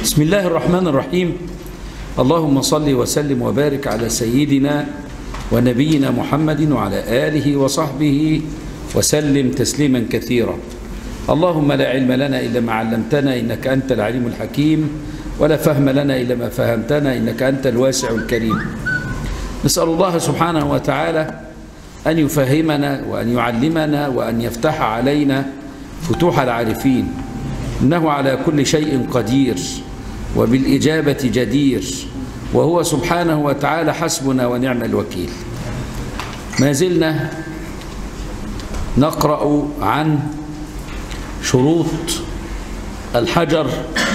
بسم الله الرحمن الرحيم اللهم صل وسلم وبارك على سيدنا ونبينا محمد وعلى آله وصحبه وسلم تسليما كثيرا اللهم لا علم لنا إلا ما علمتنا إنك أنت العليم الحكيم ولا فهم لنا إلا ما فهمتنا إنك أنت الواسع الكريم نسأل الله سبحانه وتعالى أن يفهمنا وأن يعلمنا وأن يفتح علينا فتوح العارفين إنه على كل شيء قدير وبالإجابة جدير وهو سبحانه وتعالى حسبنا ونعم الوكيل ما زلنا نقرأ عن شروط الحجر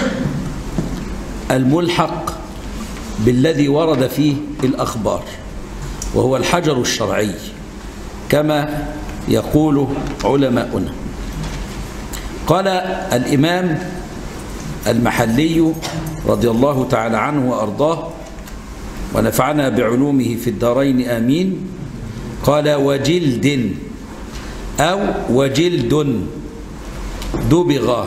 الملحق بالذي ورد فيه الأخبار وهو الحجر الشرعي كما يقول علماؤنا قال الإمام المحلي رضي الله تعالى عنه وأرضاه ونفعنا بعلومه في الدارين آمين قال وجلد أو وجلد دبغ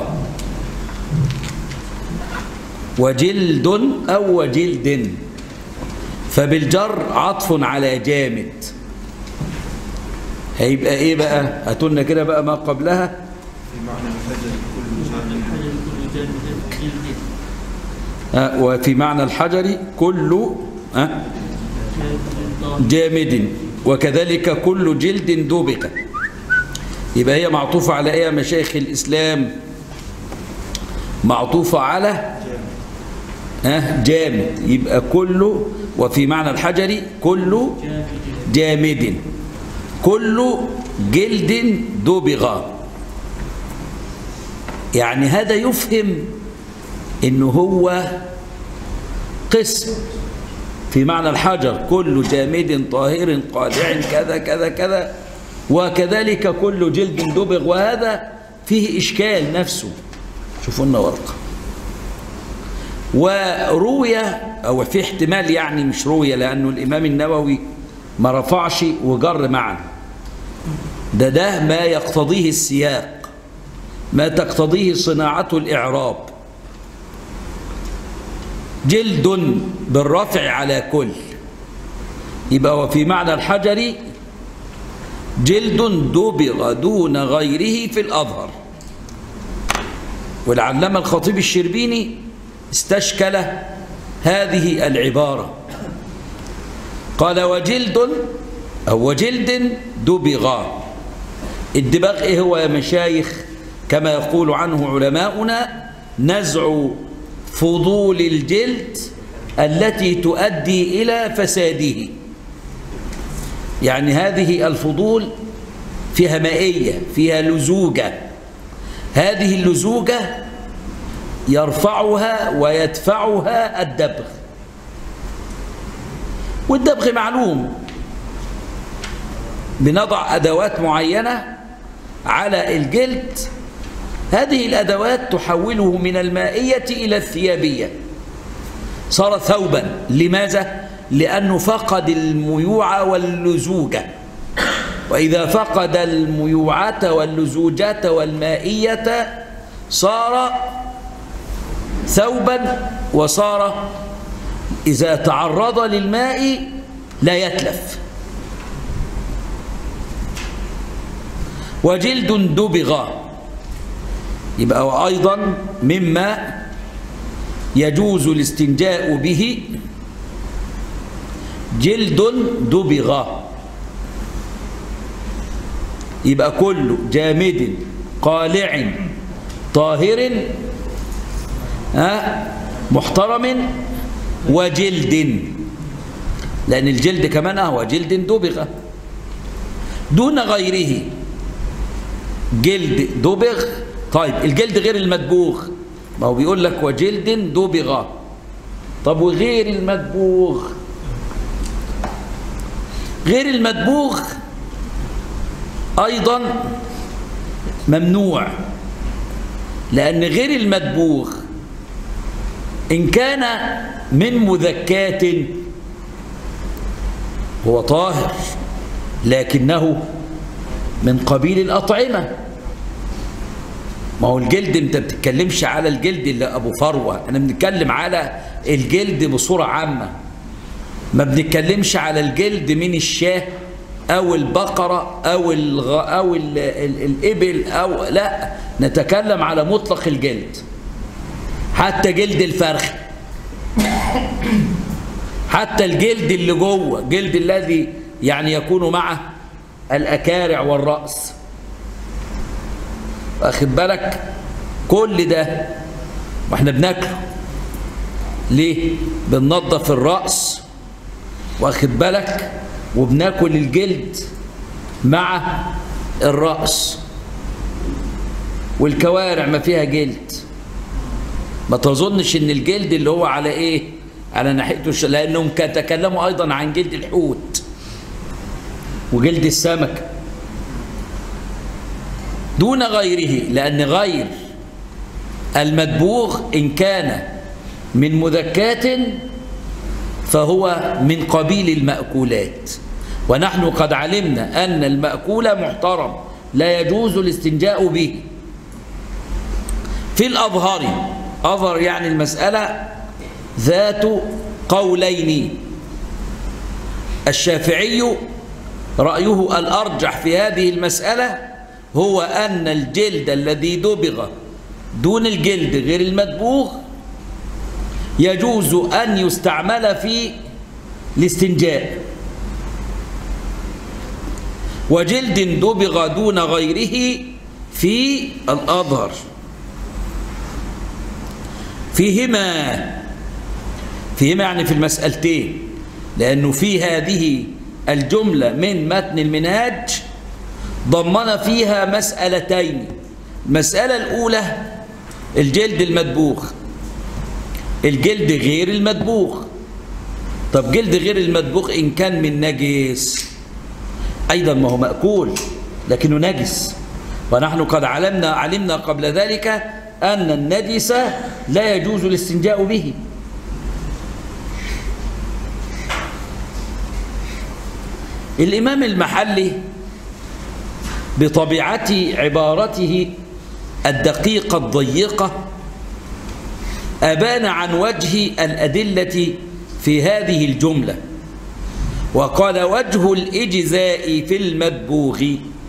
وجلد أو وجلد فبالجر عطف على جامد هيبقى ايه بقى هاتولنا كده بقى ما قبلها في معنى الحجر كل آه، وفي معنى الحجر كل آه، جامد وكذلك كل جلد دبق يبقى هي معطوفة على ايه يا مشايخ الإسلام معطوفة على آه، جامد يبقى كل وفي معنى الحجر كل جامد كل جلد دبغ يعني هذا يفهم انه هو قسم في معنى الحجر كل جامد طاهر قادع كذا كذا كذا وكذلك كل جلد دبغ وهذا فيه إشكال نفسه شوفوا لنا ورقة وروي أو في احتمال يعني مش روي لأنه الإمام النووي ما رفعش وجر معا ده ده ما يقتضيه السياق ما تقتضيه صناعة الإعراب جلد بالرفع على كل يبقى وفي معنى الحجر جلد دبغ دون غيره في الأظهر والعلامة الخطيب الشربيني استشكل هذه العبارة قال وجلد أو وجلد دبغ الدباغ إيه هو يا مشايخ كما يقول عنه علماؤنا نزع فضول الجلد التي تؤدي إلى فساده يعني هذه الفضول فيها مائية فيها لزوجة هذه اللزوجة يرفعها ويدفعها الدبغ والدبغ معلوم بنضع أدوات معينة على الجلد هذه الأدوات تحوله من المائية إلى الثيابية صار ثوبا لماذا؟ لأنه فقد الميوع واللزوجة وإذا فقد الميوعات واللزوجات والمائية صار ثوبا وصار إذا تعرض للماء لا يتلف وجلد دبغ يبقى وأيضا مما يجوز الاستنجاء به جلد دبغ يبقى كل جامد قالع طاهر محترم وجلد لأن الجلد كمان هو جلد دبغ دون غيره جلد دبغ طيب الجلد غير المدبوغ ما هو بيقول لك وجلد دبغ طب وغير المدبوغ غير المدبوغ أيضا ممنوع لأن غير المدبوغ إن كان من مذكات هو طاهر لكنه من قبيل الأطعمة ما هو الجلد انت بتتكلمش على الجلد اللي ابو فروه انا بنتكلم على الجلد بصوره عامه ما بنتكلمش على الجلد من الشاه او البقره او الغ... او ال... ال... الابل او لا نتكلم على مطلق الجلد حتى جلد الفرخ حتى الجلد اللي جوه جلد الذي يعني يكون مع الاكارع والراس واخد بالك كل ده واحنا بناكله ليه بننظف الراس واخد بالك وبناكل الجلد مع الراس والكوارع ما فيها جلد ما تظنش ان الجلد اللي هو على ايه على ناحيته الش- لانهم كان تكلموا ايضا عن جلد الحوت وجلد السمك دون غيره لان غير المدبوغ ان كان من مذكات فهو من قبيل المأكولات ونحن قد علمنا أن المأكول محترم لا يجوز الاستنجاء به في الأظهر أظهر يعني المسألة ذات قولين الشافعي رأيه الأرجح في هذه المسألة هو أن الجلد الذي دبغ دون الجلد غير المدبوغ يجوز أن يستعمل في الاستنجاء وجلد دبغ دون غيره في الأظهر فيهما فيهما يعني في المسألتين لأنه في هذه الجملة من متن المنهاج ضمن فيها مسألتين المسألة الأولى الجلد المدبوغ الجلد غير المدبوغ طب جلد غير المدبوغ إن كان من نجس أيضا ما هو مأكول لكنه نجس ونحن قد علمنا علمنا قبل ذلك أن النجس لا يجوز الاستنجاء به الإمام المحلي بطبيعة عبارته الدقيقة الضيقة أبان عن وجه الأدلة في هذه الجملة وقال وجه الإجزاء في المدبوغ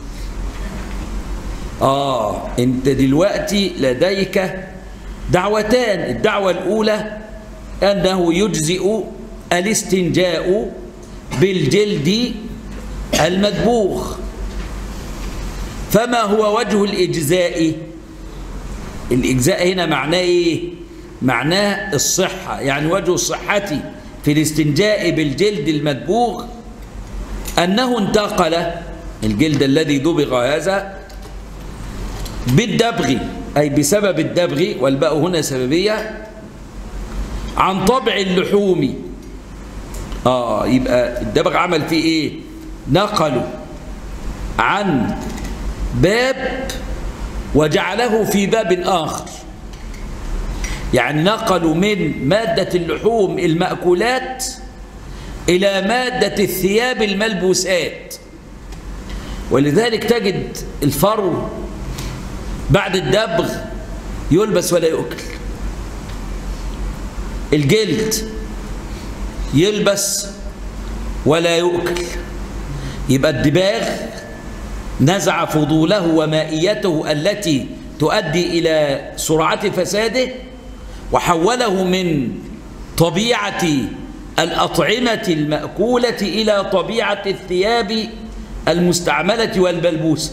آه أنت دلوقتي لديك دعوتان الدعوة الأولى أنه يجزئ الاستنجاء بالجلد المدبوغ فما هو وجه الإجزاء الإجزاء هنا معناه إيه معناه الصحة يعني وجه الصحة في الاستنجاء بالجلد المدبوغ أنه انتقل الجلد الذي دبغ هذا بالدبغ أي بسبب الدبغ والباء هنا سببية عن طبع اللحوم آه يبقى الدبغ عمل فيه إيه نقلوا عن باب وجعله في باب آخر يعني نقلوا من مادة اللحوم المأكولات إلى مادة الثياب الملبوسات ولذلك تجد الفرو بعد الدبغ يلبس ولا يؤكل الجلد يلبس ولا يؤكل يبقى الدباغ نزع فضوله ومائيته التي تؤدي إلى سرعة فساده وحوله من طبيعة الأطعمة المأكولة إلى طبيعة الثياب المستعملة والملبوسة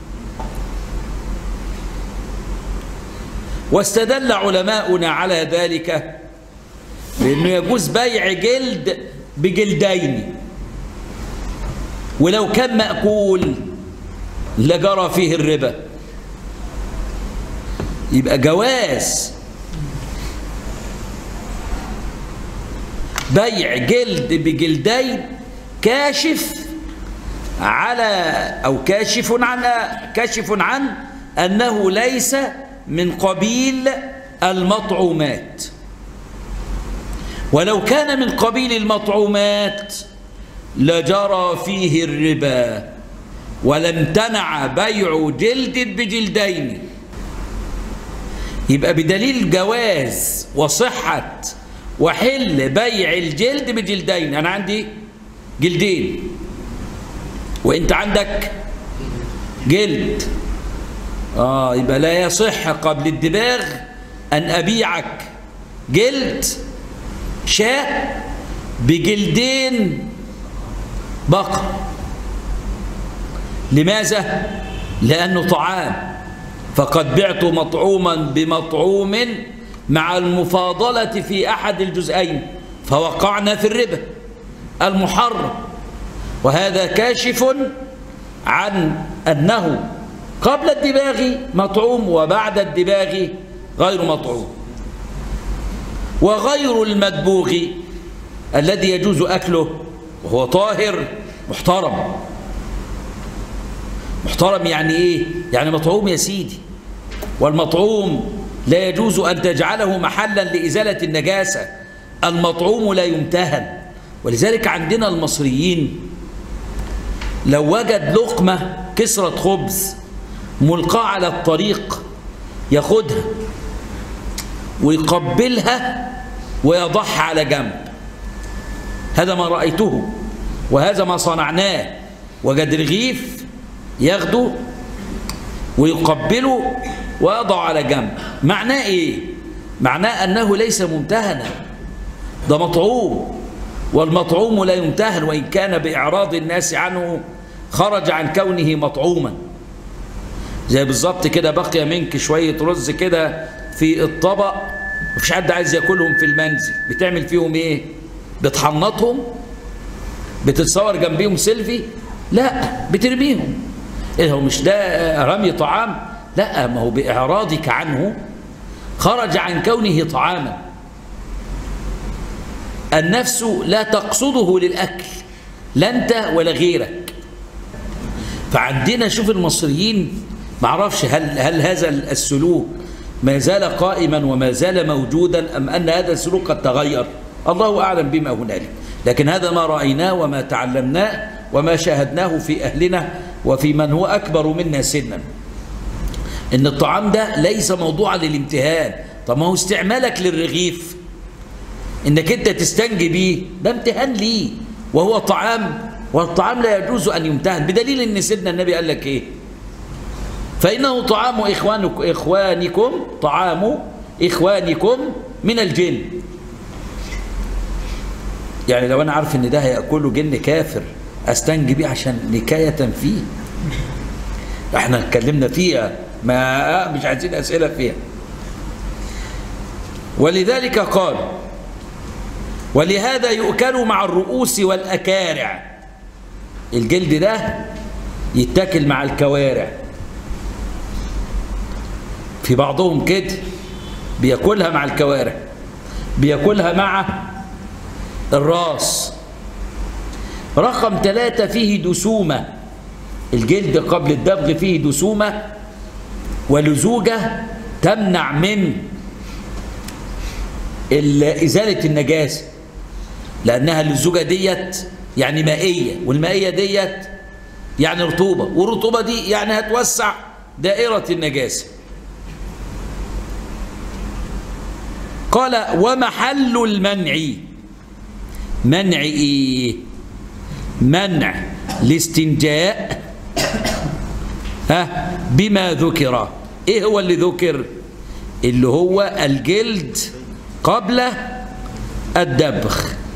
واستدل علماؤنا على ذلك بأنه يجوز بيع جلد بجلدين ولو كان مأكول لجرى فيه الربا يبقى جواز بيع جلد بجلدين كاشف على أو كاشف عن كاشف عن أنه ليس من قبيل المطعومات ولو كان من قبيل المطعومات لجرى فيه الربا ولم تنع بيع جلد بجلدين يبقى بدليل جواز وصحة وحل بيع الجلد بجلدين أنا عندي جلدين وانت عندك جلد آه يبقى لا يصح قبل الدباغ أن أبيعك جلد شاة بجلدين بقر لماذا؟ لأنه طعام فقد بعت مطعوما بمطعوم مع المفاضلة في أحد الجزئين فوقعنا في الربا المحرم وهذا كاشف عن أنه قبل الدباغ مطعوم وبعد الدباغ غير مطعوم وغير المدبوغ الذي يجوز أكله وهو طاهر محترم محترم يعني إيه؟ يعني مطعوم يا سيدي والمطعوم لا يجوز أن تجعله محلا لإزالة النجاسة المطعوم لا يمتهن ولذلك عندنا المصريين لو وجد لقمة كسرة خبز ملقاة على الطريق ياخدها ويقبلها ويضعها على جنب هذا ما رأيته وهذا ما صنعناه وجد رغيف ياخده ويقبله ويضع على جنب معناه ايه معناه انه ليس ممتهنا ده مطعوم والمطعوم لا يمتهن وان كان باعراض الناس عنه خرج عن كونه مطعوما زي بالظبط كده بقي منك شويه رز كده في الطبق مفيش حد عايز ياكلهم في المنزل بتعمل فيهم ايه بتحنطهم بتتصور جنبيهم سيلفي لا بترميهم ايه هو مش ده رمي طعام لا ما هو بإعراضك عنه خرج عن كونه طعاما النفس لا تقصده للأكل لا أنت ولا غيرك فعندنا شوف المصريين معرفش هل, هل هذا السلوك ما زال قائما وما زال موجودا أم أن هذا السلوك قد تغير الله أعلم بما هنالك لكن هذا ما رأيناه وما تعلمناه وما شاهدناه في أهلنا وفي من هو أكبر منا سنا إن الطعام ده ليس موضوعا للامتهان طب ما هو استعمالك للرغيف إنك أنت تستنجي بيه ده امتهان ليه وهو طعام والطعام لا يجوز أن يمتهن بدليل أن سيدنا النبي قال لك إيه فإنه طعام إخوانك إخوانكم طعام إخوانكم من الجن يعني لو أنا عارف إن ده هيأكله جن كافر أستنجي بيه عشان نكاية فيه احنا اتكلمنا فيها ما مش عايزين أسئلة فيها ولذلك قال ولهذا يؤكل مع الرؤوس والأكارع الجلد ده يتاكل مع الكوارع في بعضهم كده بياكلها مع الكوارع بياكلها مع الراس رقم ثلاثة فيه دسومة الجلد قبل الدبغ فيه دسومة ولزوجة تمنع من إزالة النجاسة لأنها اللزوجة ديت يعني مائية والمائية ديت يعني رطوبة والرطوبة دي يعني هتوسع دائرة النجاسة قال ومحل المنع منع ايه منع الاستنجاء ها بما ذكر ايه هو اللي ذكر اللي هو الجلد قبل الدبغ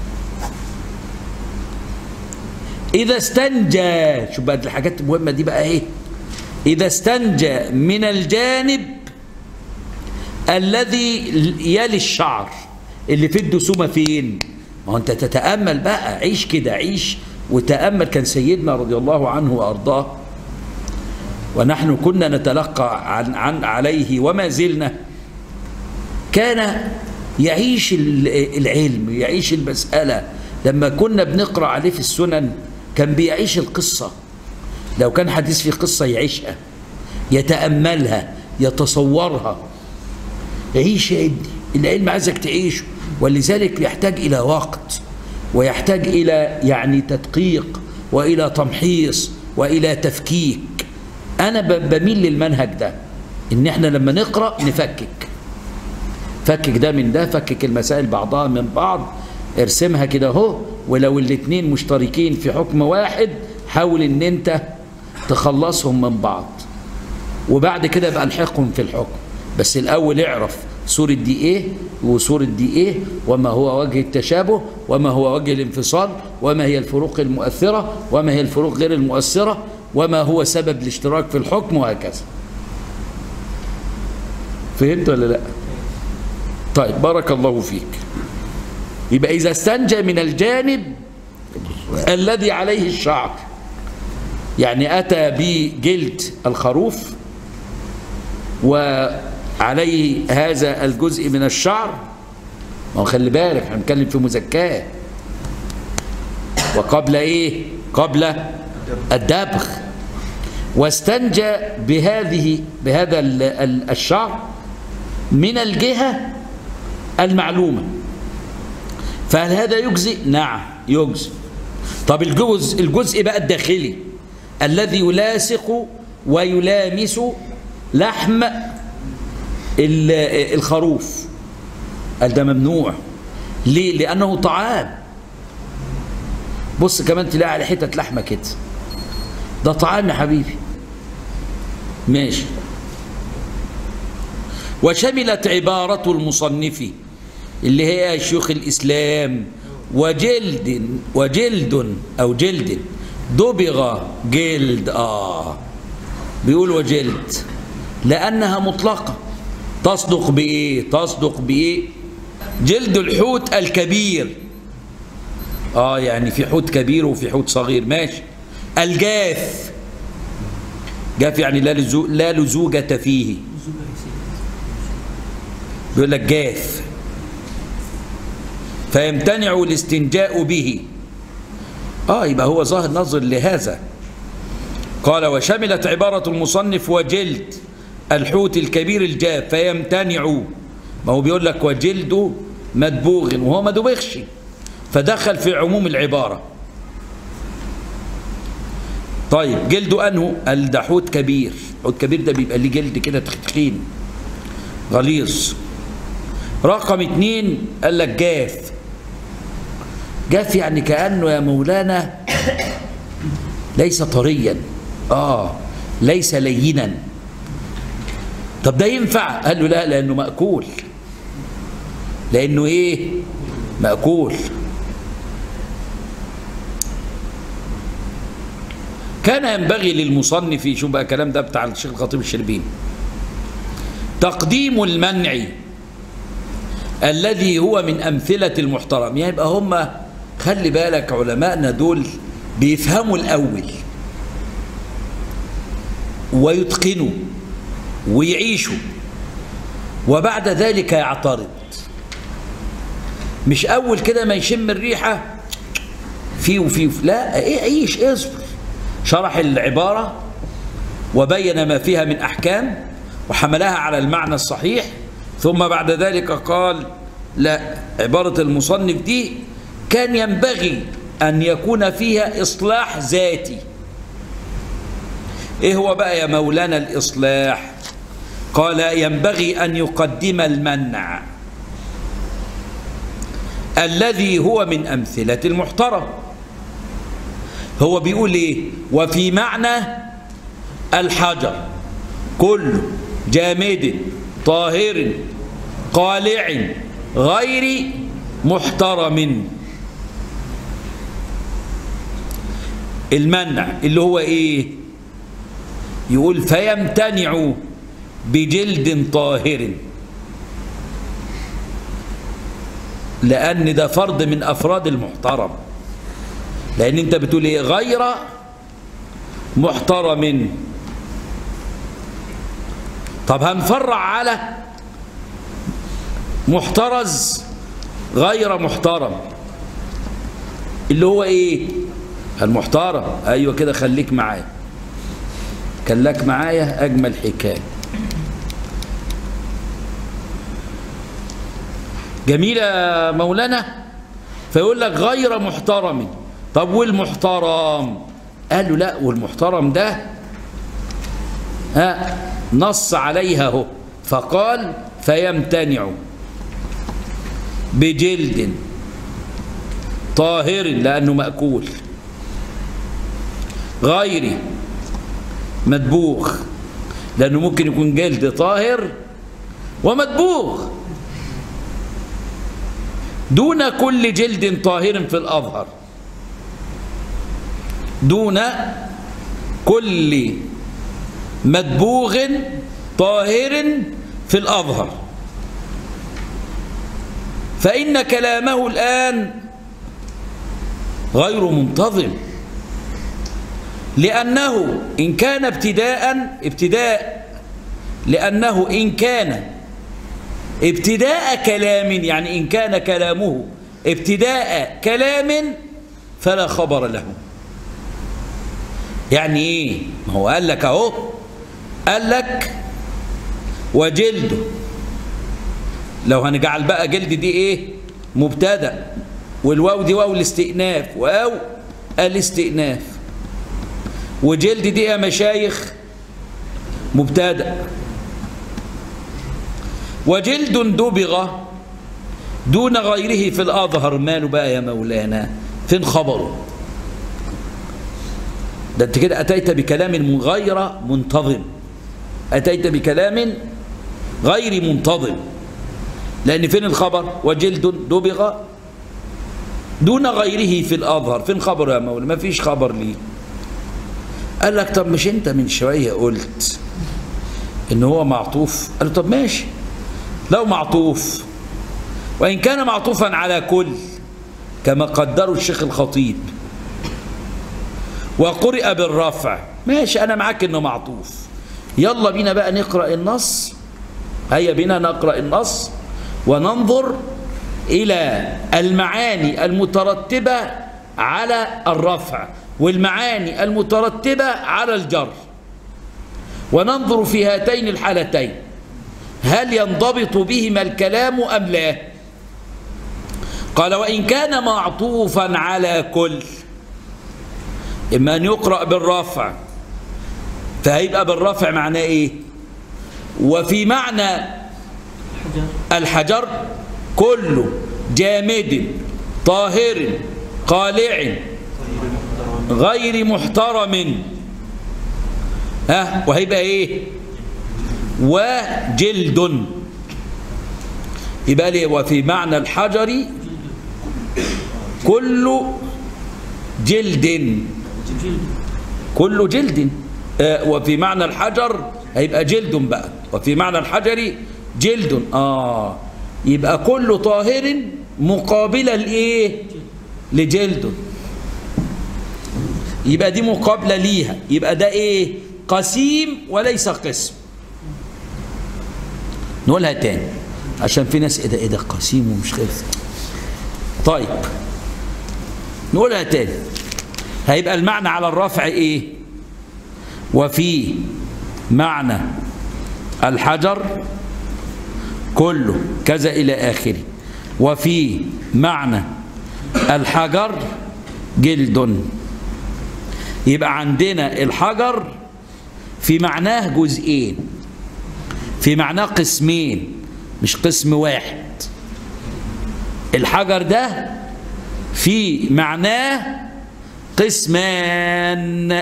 إذا استنجى شوف بقى الحاجات المهمة دي بقى إيه إذا استنجى من الجانب الذي يلي الشعر اللي في الدسومة فين ما هو أنت تتأمل بقى عيش كده عيش وتأمل كان سيدنا رضي الله عنه وأرضاه ونحن كنا نتلقى عن, عن عليه وما زلنا كان يعيش العلم يعيش المسألة لما كنا بنقرأ عليه في السنن كان بيعيش القصة لو كان حديث في قصة يعيشها يتأملها يتصورها عيش يا ابني العلم عايزك تعيشه ولذلك يحتاج إلى وقت ويحتاج إلى يعني تدقيق وإلى تمحيص وإلى تفكيك أنا بميل للمنهج ده إن إحنا لما نقرأ نفكك فكك ده من ده فكك المسائل بعضها من بعض ارسمها كده اهو ولو الاتنين مشتركين في حكم واحد حاول ان انت تخلصهم من بعض وبعد كده بقى الحقهم في الحكم بس الاول اعرف صورة دي ايه وصورة دي ايه وما هو وجه التشابه وما هو وجه الانفصال وما هي الفروق المؤثرة وما هي الفروق غير المؤثرة وما هو سبب الاشتراك في الحكم وهكذا فهمت ولا لا طيب بارك الله فيك يبقى إذا استنجى من الجانب الذي عليه الشعر يعني أتى بجلد الخروف وعليه هذا الجزء من الشعر ما هو خلي بالك احنا بنتكلم في مزكاه وقبل ايه قبل الدبغ واستنجى بهذه بهذا ال- ال- الشعر من الجهة المعلومة فهل هذا يجزئ؟ نعم يجزئ طب الجزء الجزء بقى الداخلي الذي يلاصق ويلامس لحم ال- الخروف قال ده ممنوع ليه؟ لأنه طعام بص كمان تلاقي على حتة لحمة كده ده طعام يا حبيبي ماشي وشملت عبارة المصنف اللي هي شيوخ الإسلام وجلد وجلد أو جلد دبغ جلد آه بيقول وجلد لأنها مطلقة تصدق بإيه تصدق بإيه جلد الحوت الكبير آه يعني في حوت كبير وفي حوت صغير ماشي الجاف جاف يعني لا لزو لا لزوجة فيه بيقول لك جاف فيمتنع الاستنجاء به اه يبقى هو ظاهر نظر لهذا قال وشملت عبارة المصنف وجلد الحوت الكبير الجاف فيمتنع ما هو بيقول لك وجلده مدبوغ وهو ما دبغش فدخل في عموم العبارة طيب جلده أنه قال ده حوت كبير حوت كبير ده بيبقى ليه جلد كده تخين غليظ رقم اتنين قال لك جاف جاف يعني كأنه يا مولانا ليس طريا آه ليس لينا طب ده ينفع قال له لا لأنه مأكول لأنه إيه مأكول كان ينبغي للمصنف شوف بقى الكلام ده بتاع الشيخ الخطيب الشربيني تقديم المنع الذي هو من أمثلة المحترم يعني يبقى هم خلي بالك علمائنا دول بيفهموا الأول ويتقنوا ويعيشوا وبعد ذلك يعترض مش أول كده ما يشم الريحة فيه وفيه لا ايه عيش اصبر شرح العبارة وبين ما فيها من أحكام وحملها على المعنى الصحيح ثم بعد ذلك قال لا عبارة المصنف دي كان ينبغي أن يكون فيها إصلاح ذاتي إيه هو بقى يا مولانا الإصلاح قال ينبغي أن يقدم المنع الذي هو من أمثلة المحترم هو بيقول إيه وفي معنى الحجر كل جامد طاهر قالع غير محترم المنع اللي هو ايه يقول فيمتنع بجلد طاهر لان ده فرض من افراد المحترم لان انت بتقول ايه غير محترم طب هنفرع على محترز غير محترم اللي هو ايه المحترم ايوه كده خليك معايا كان لك معايا اجمل حكايه جميله يا مولانا فيقول لك غير محترم طب والمحترم قال له لا والمحترم ده ها نص عليها هو فقال فيمتنع بجلد طاهر لأنه مأكول غير مدبوغ لأنه ممكن يكون جلد طاهر ومدبوغ دون كل جلد طاهر في الأظهر دون كل مدبوغ طاهر في الأظهر فإن كلامه الآن غير منتظم لأنه إن كان ابتداء ابتداء لأنه إن كان ابتداء كلام يعني إن كان كلامه ابتداء كلام فلا خبر له يعني إيه ما هو قال لك أهو قال لك وجلده لو هنجعل بقى جلد دي إيه مبتدأ والواو دي واو الاستئناف واو الاستئناف وجلد دي يا مشايخ مبتدأ وجلد دبغ دون غيره في الأظهر ماله بقى يا مولانا فين خبره ده انت كده أتيت بكلام غير منتظم أتيت بكلام غير منتظم لأن فين الخبر وجلد دبغ دون غيره في الأظهر فين خبره يا مولانا ما فيش خبر ليه قال لك طب مش انت من شوية قلت ان هو معطوف قال له طب ماشي لو معطوف وإن كان معطوفا على كل كما قدروا الشيخ الخطيب وقرئ بالرفع ماشي أنا معاك إنه معطوف يلا بينا بقى نقرأ النص هيا بنا نقرأ النص وننظر إلى المعاني المترتبة على الرفع والمعاني المترتبة على الجر وننظر في هاتين الحالتين هل ينضبط بهما الكلام أم لا قال وإن كان معطوفا على كل إما أن يقرأ بالرفع فهيبقى بالرفع معناه إيه وفي معنى الحجر كل جامد طاهر قالع غير محترم ها وهيبقى ايه وجلد يبقى لي وفي معنى الحجر كل جلد كل جلد آه وفي معنى الحجر هيبقى جلد بقى وفي معنى الحجر جلد اه يبقى كل طاهر مقابله لايه لجلد يبقى دي مقابله ليها يبقى ده ايه قسيم وليس قسم نقولها تاني عشان في ناس ايه ده ايه ده قسيم ومش قسم طيب نقولها تاني هيبقى المعنى على الرفع ايه وفي معنى الحجر كله كذا الى اخره وفي معنى الحجر جلد يبقى عندنا الحجر في معناه جزئين في معناه قسمين مش قسم واحد الحجر ده في معناه قسمان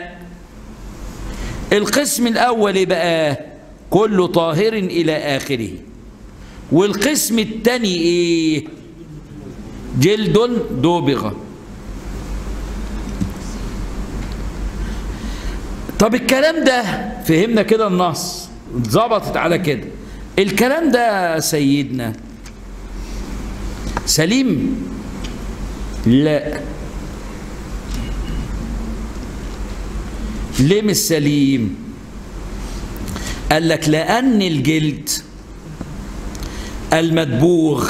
القسم الأول بقى كل طاهر إلى آخره والقسم الثاني إيه جلد دوبغ طب الكلام ده فهمنا كده النص اتظبطت على كده الكلام ده سيدنا سليم لا ليه مش سليم قال لك لأن الجلد المدبوغ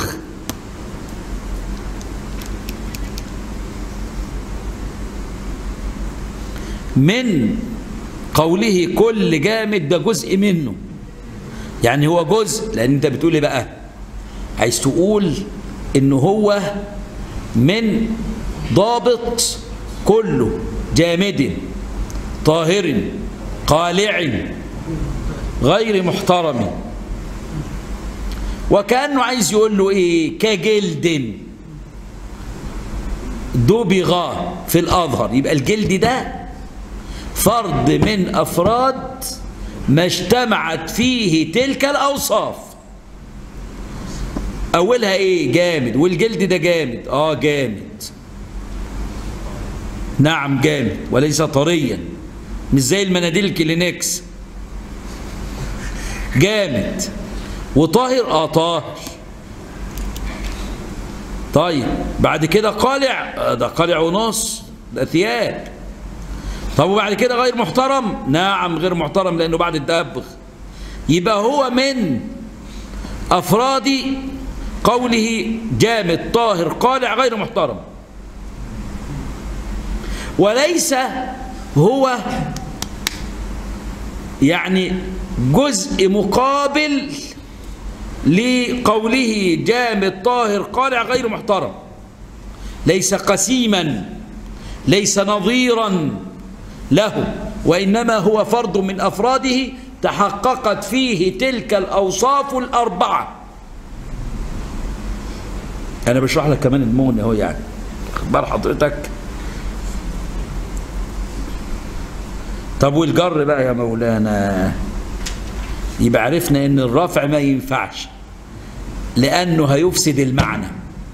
من قوله كل جامد ده جزء منه يعني هو جزء لأن أنت بتقول إيه بقى عايز تقول إن هو من ضابط كله جامد طاهر قالع غير محترم وكأنه عايز يقول له ايه كجلد دبغ في الأظهر يبقى الجلد ده فرد من أفراد ما اجتمعت فيه تلك الأوصاف أولها إيه جامد والجلد ده جامد آه جامد نعم جامد وليس طريا مش زي المناديل الكلينكس جامد وطاهر آه طاهر طيب بعد كده قالع آه ده قالع ونص ده ثياب طب وبعد كده غير محترم نعم غير محترم لأنه بعد التأبغ يبقى هو من أفراد قوله جامد طاهر قالع غير محترم وليس هو يعني جزء مقابل لقوله جامد طاهر قالع غير محترم ليس قسيما ليس نظيرا له وإنما هو فرد من أفراده تحققت فيه تلك الأوصاف الأربعة أنا بشرح لك كمان المون اهو يعني اخبار حضرتك طب والجر بقى يا مولانا يبقى عرفنا ان الرفع ما ينفعش لأنه هيفسد المعنى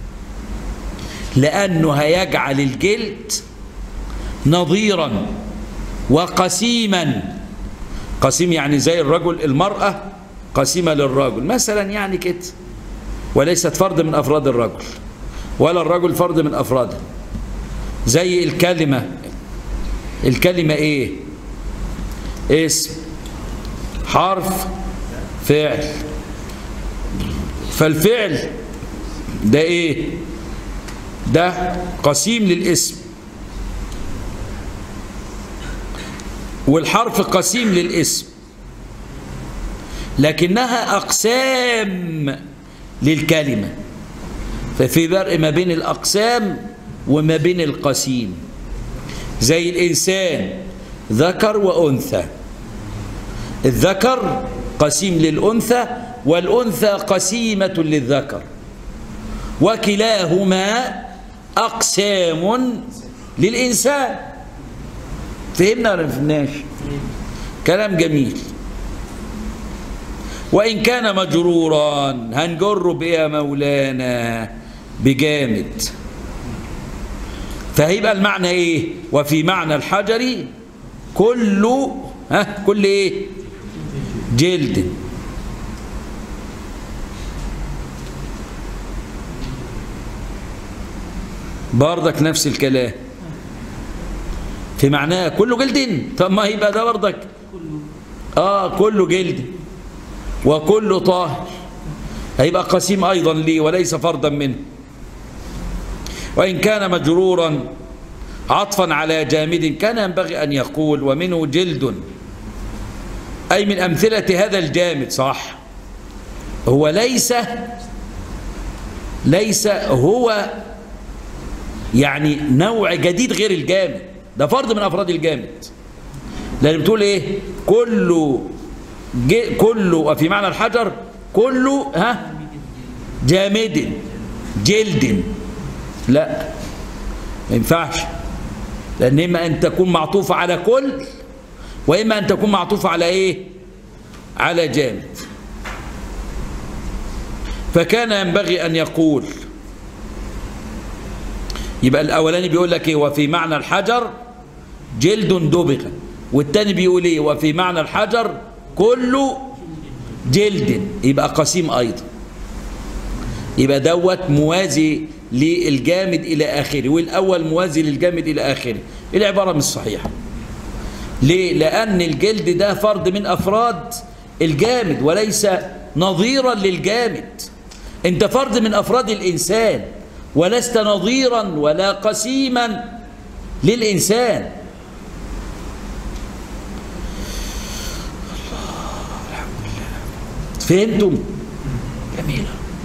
لأنه هيجعل الجلد نظيرا وقسيما قسيم يعني زي الرجل المرأة قسيمة للرجل مثلا يعني كده وليست فرد من أفراد الرجل ولا الرجل فرد من أفراده زي الكلمة الكلمة ايه اسم حرف فعل فالفعل ده ايه ده قسيم للاسم والحرف قسيم للاسم لكنها أقسام للكلمة ففي فرق ما بين الأقسام وما بين القسيم زي الإنسان ذكر وأنثى الذكر قسيم للأنثى والأنثى قسيمة للذكر وكلاهما أقسام للإنسان فهمنا ولا ما فهمناش كلام جميل وإن كان مجرورا هنجره بإيه يا مولانا بجامد فهيبقى المعنى إيه وفي معنى الحجر كل ها كل إيه جلد برضك نفس الكلام في معناه كله جلد طب ما يبقى ده برضك اه كله جلد وكله طاهر هيبقى قسيم ايضا لي وليس فردا منه وان كان مجرورا عطفا على جامد كان ينبغي ان يقول ومنه جلد اي من امثله هذا الجامد صح هو ليس ليس هو يعني نوع جديد غير الجامد ده فرد من افراد الجامد لان بتقول ايه كله كله وفي معنى الحجر كله ها جامد جلد لا ما ينفعش لان اما ان تكون معطوفه على كل واما ان تكون معطوفه على ايه على جامد فكان ينبغي ان يقول يبقى الاولاني بيقول لك ايه وفي معنى الحجر جلد دبغ والتاني بيقول ايه وفي معنى الحجر كله جلد يبقى قسيم ايضا يبقى دوت موازي للجامد الى اخره والاول موازي للجامد الى اخره العباره مش صحيحه ليه لان الجلد ده فرد من افراد الجامد وليس نظيرا للجامد انت فرد من افراد الانسان ولست نظيرا ولا قسيما للإنسان فهمتم جميلة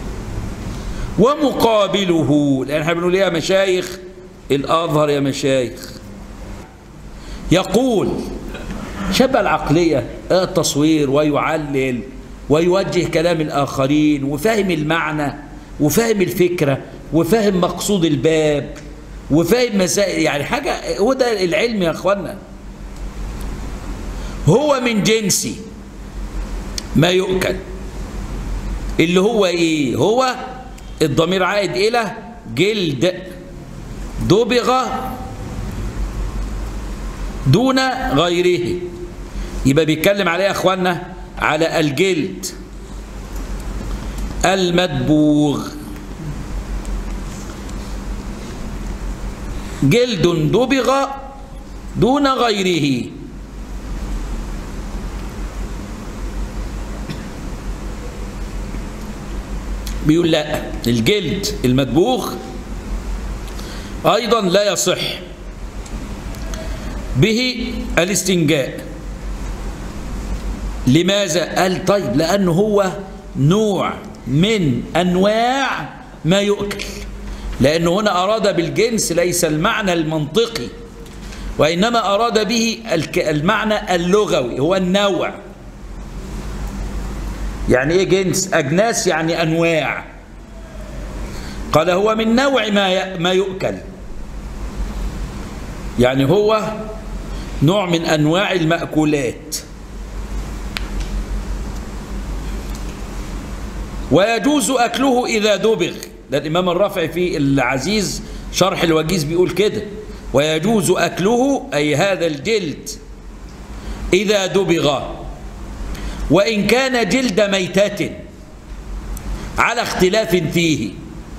ومقابله لأن احنا بنقول يا مشايخ الأظهر يا مشايخ يقول شبه العقلية التصوير ويعلل ويوجه كلام الآخرين وفاهم المعنى وفاهم الفكرة وفاهم مقصود الباب وفاهم مسائل يعني حاجة هو ده العلم يا أخوانا هو من جنس ما يؤكل اللي هو إيه هو الضمير عائد إلى جلد دبغ دون غيره يبقى بيتكلم عليه يا اخوانا على الجلد المدبوغ جلد دبغ دون غيره بيقول لا الجلد المدبوغ أيضا لا يصح به الاستنجاء لماذا؟ قال طيب لأنه هو نوع من أنواع ما يؤكل لأنه هنا أراد بالجنس ليس المعنى المنطقي وإنما أراد به المعنى اللغوي هو النوع يعني إيه جنس؟ أجناس يعني أنواع قال هو من نوع ما ما يؤكل يعني هو نوع من أنواع المأكولات ويجوز أكله إذا دبغ ده الإمام الرافعي في العزيز شرح الوجيز بيقول كده ويجوز أكله أي هذا الجلد إذا دبغ وإن كان جلد ميتة على اختلاف فيه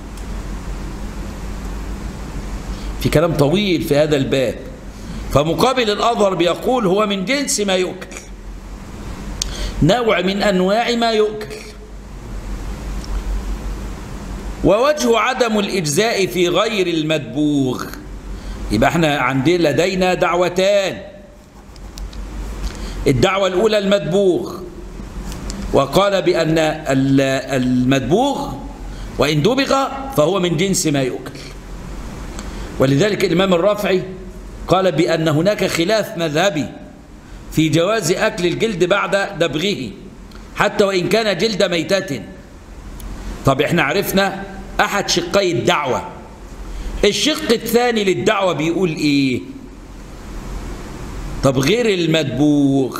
في كلام طويل في هذا الباب فمقابل الأظهر بيقول هو من جنس ما يؤكل نوع من أنواع ما يؤكل ووجه عدم الإجزاء في غير المدبوغ يبقى احنا عندنا لدينا دعوتان الدعوة الأولى المدبوغ وقال بأن المدبوغ وإن دبغ فهو من جنس ما يؤكل ولذلك الإمام الرافعي قال بأن هناك خلاف مذهبي في جواز أكل الجلد بعد دبغه حتى وإن كان جلد ميتة طب احنا عرفنا أحد شقي الدعوة الشق الثاني للدعوة بيقول إيه طب غير المدبوغ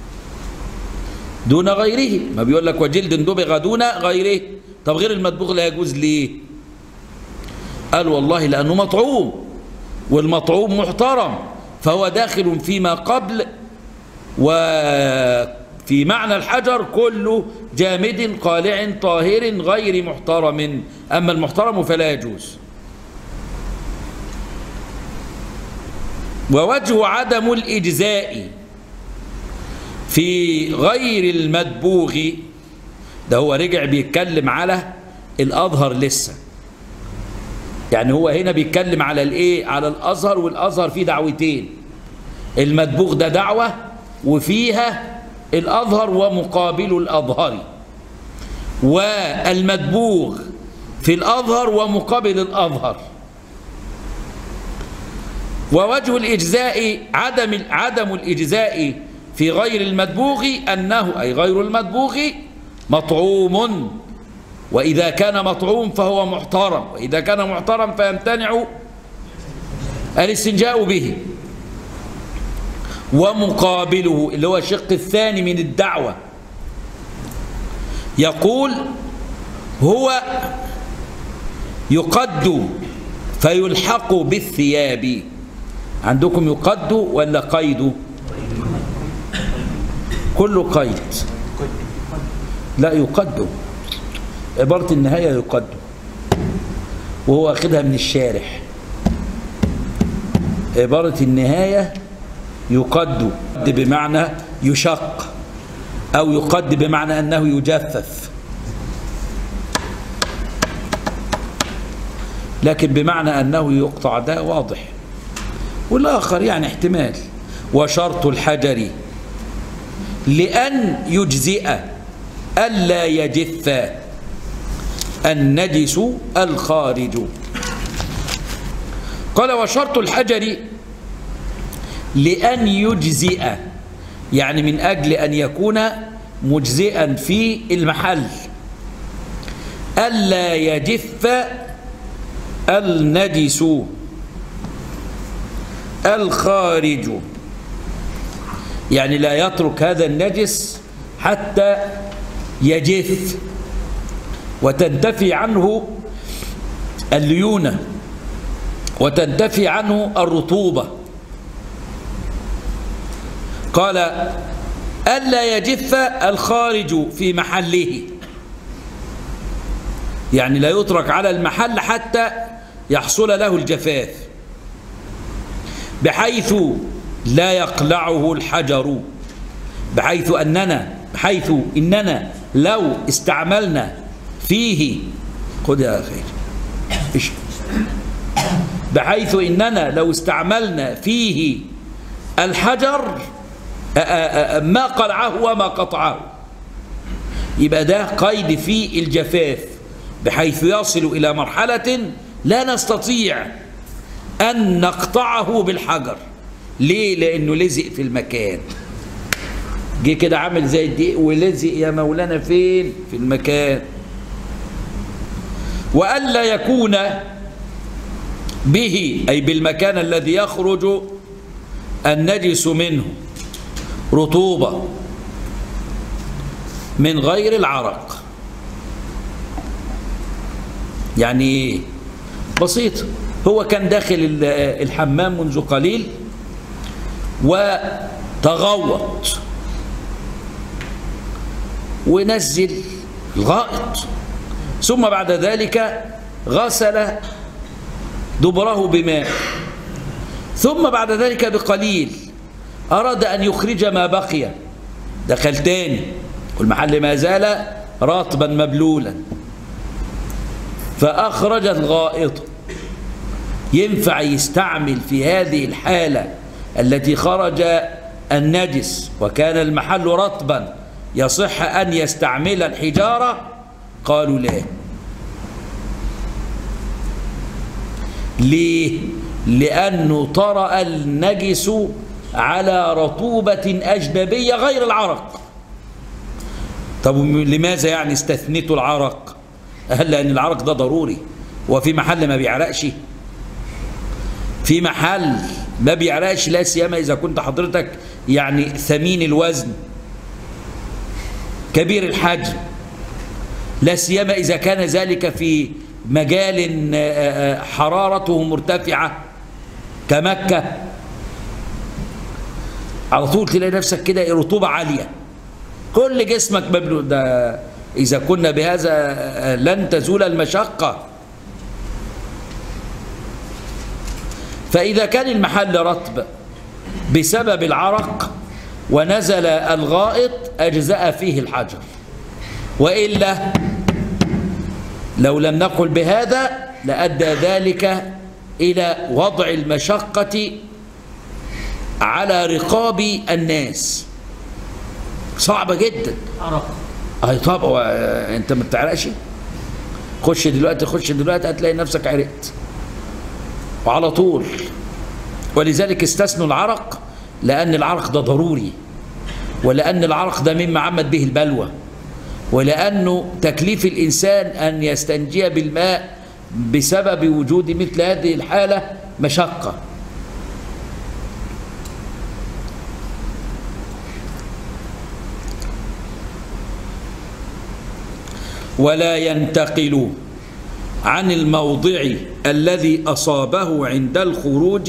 دون غيره ما بيقول لك وجلد دبغ دون غيره طب غير المدبوغ لا يجوز ليه قال والله لأنه مطعوم والمطعوم محترم فهو داخل فيما قبل وفي معنى الحجر كله جامد قالع طاهر غير محترم أما المحترم فلا يجوز ووجه عدم الإجزاء في غير المدبوغ ده هو رجع بيتكلم على الأظهر لسه يعني هو هنا بيتكلم على الايه على الازهر والازهر فيه دعوتين المدبوغ ده دعوه وفيها الازهر ومقابل الازهر والمدبوغ في الازهر ومقابل الازهر ووجه الاجزاء عدم عدم الاجزاء في غير المدبوغ انه اي غير المدبوغ مطعوم وإذا كان مطعوم فهو محترم وإذا كان محترم فيمتنع الاستنجاء به ومقابله اللي هو الشق الثاني من الدعوة يقول هو يقد فيلحق بالثياب عندكم يقد ولا قيد كله قيد لا يقد عبارة النهاية يقدم وهو واخدها من الشارح عبارة النهاية يقد بمعنى يشق أو يقد بمعنى أنه يجفف لكن بمعنى أنه يقطع ده واضح والآخر يعني احتمال وشرط الحجر لأن يجزئ ألا يجف النجس الخارج قال وشرط الحجر لأن يجزئ يعني من أجل أن يكون مجزئا في المحل ألا يجف النجس الخارج يعني لا يترك هذا النجس حتى يجف وتنتفي عنه الليونة وتنتفي عنه الرطوبة قال ألا يجف الخارج في محله يعني لا يترك على المحل حتى يحصل له الجفاف بحيث لا يقلعه الحجر بحيث أننا بحيث إننا لو استعملنا فيه خذ يا أخي إيش بحيث إننا لو استعملنا فيه الحجر ما قلعه وما قطعه يبقى ده قيد في الجفاف بحيث يصل إلى مرحلة لا نستطيع أن نقطعه بالحجر ليه؟ لأنه لزق في المكان جه كده عامل زي الدقيق ولزق يا مولانا فين؟ في المكان وألا يكون به أي بالمكان الذي يخرج النجس منه رطوبة من غير العرق يعني ايه بسيط هو كان داخل الحمام منذ قليل وتغوط ونزل الغائط ثم بعد ذلك غسل دبره بماء ثم بعد ذلك بقليل أراد أن يخرج ما بقي دخل تاني والمحل ما زال رطبا مبلولا فأخرج الغائط ينفع يستعمل في هذه الحالة التي خرج النجس وكان المحل رطبا يصح أن يستعمل الحجارة قالوا لا ليه لأنه طرأ النجس على رطوبة أجنبية غير العرق طب لماذا يعني استثنيتوا العرق هل لأن العرق ده ضروري وفي محل ما بيعرقش في محل ما بيعرقش لا سيما إذا كنت حضرتك يعني ثمين الوزن كبير الحجم لا سيما إذا كان ذلك في مجال حرارته مرتفعة كمكة على طول تلاقي نفسك كده رطوبة عالية كل جسمك مبلول ده إذا كنا بهذا لن تزول المشقة فإذا كان المحل رطب بسبب العرق ونزل الغائط أجزأ فيه الحجر وإلا لو لم نقل بهذا لأدى ذلك إلى وضع المشقة على رقاب الناس صعبة جدا عرق اي طب انت ما بتعرقش خش دلوقتي خش دلوقتي هتلاقي نفسك عرقت وعلى طول ولذلك استثنوا العرق لأن العرق ده ضروري ولأن العرق ده مما عمت به البلوى ولأنه تكليف الإنسان أن يستنجي بالماء بسبب وجود مثل هذه الحالة مشقة ولا ينتقل عن الموضع الذي أصابه عند الخروج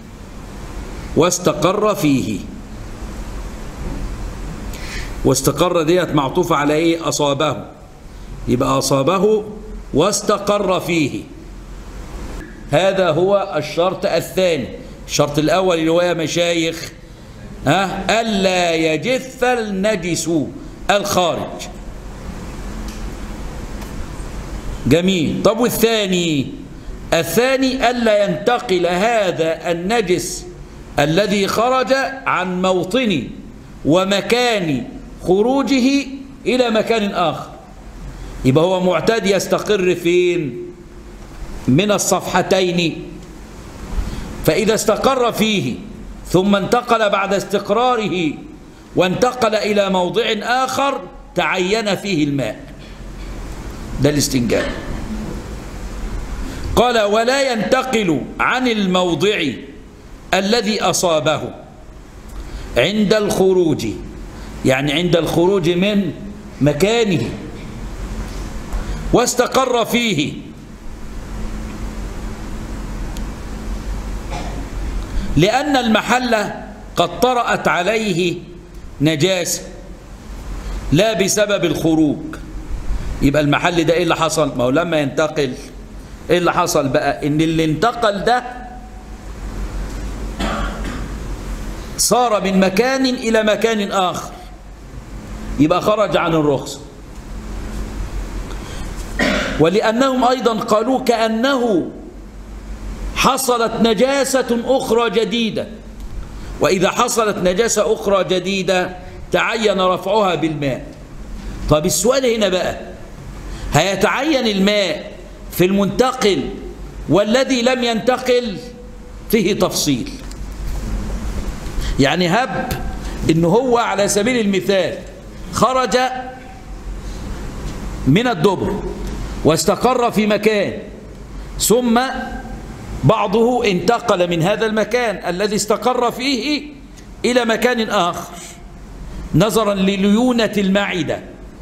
واستقر فيه واستقر ديت معطوفة على ايه أصابه يبقى أصابه واستقر فيه هذا هو الشرط الثاني الشرط الأول اللي هو يا مشايخ ها ألا يجف النجس الخارج جميل طب والثاني الثاني ألا ينتقل هذا النجس الذي خرج عن موطن ومكان خروجه إلى مكان آخر يبقى هو معتاد يستقر فين من الصفحتين فإذا استقر فيه ثم انتقل بعد استقراره وانتقل إلى موضع آخر تعين فيه الماء ده الاستنجاء قال ولا ينتقل عن الموضع الذي أصابه عند الخروج يعني عند الخروج من مكانه واستقر فيه لأن المحل قد طرأت عليه نجاسة لا بسبب الخروج يبقى المحل ده ايه اللي حصل ما هو لما ينتقل ايه اللي حصل بقى ان اللي انتقل ده صار من مكان الى مكان اخر يبقى خرج عن الرخصة ولأنهم أيضا قالوا كأنه حصلت نجاسة أخرى جديدة وإذا حصلت نجاسة أخرى جديدة تعين رفعها بالماء طب السؤال هنا بقى هيتعين الماء في المنتقل والذي لم ينتقل فيه تفصيل يعني هب إن هو على سبيل المثال خرج من الدبر واستقر في مكان ثم بعضه انتقل من هذا المكان الذي استقر فيه إلى مكان آخر نظرا لليونة المعدة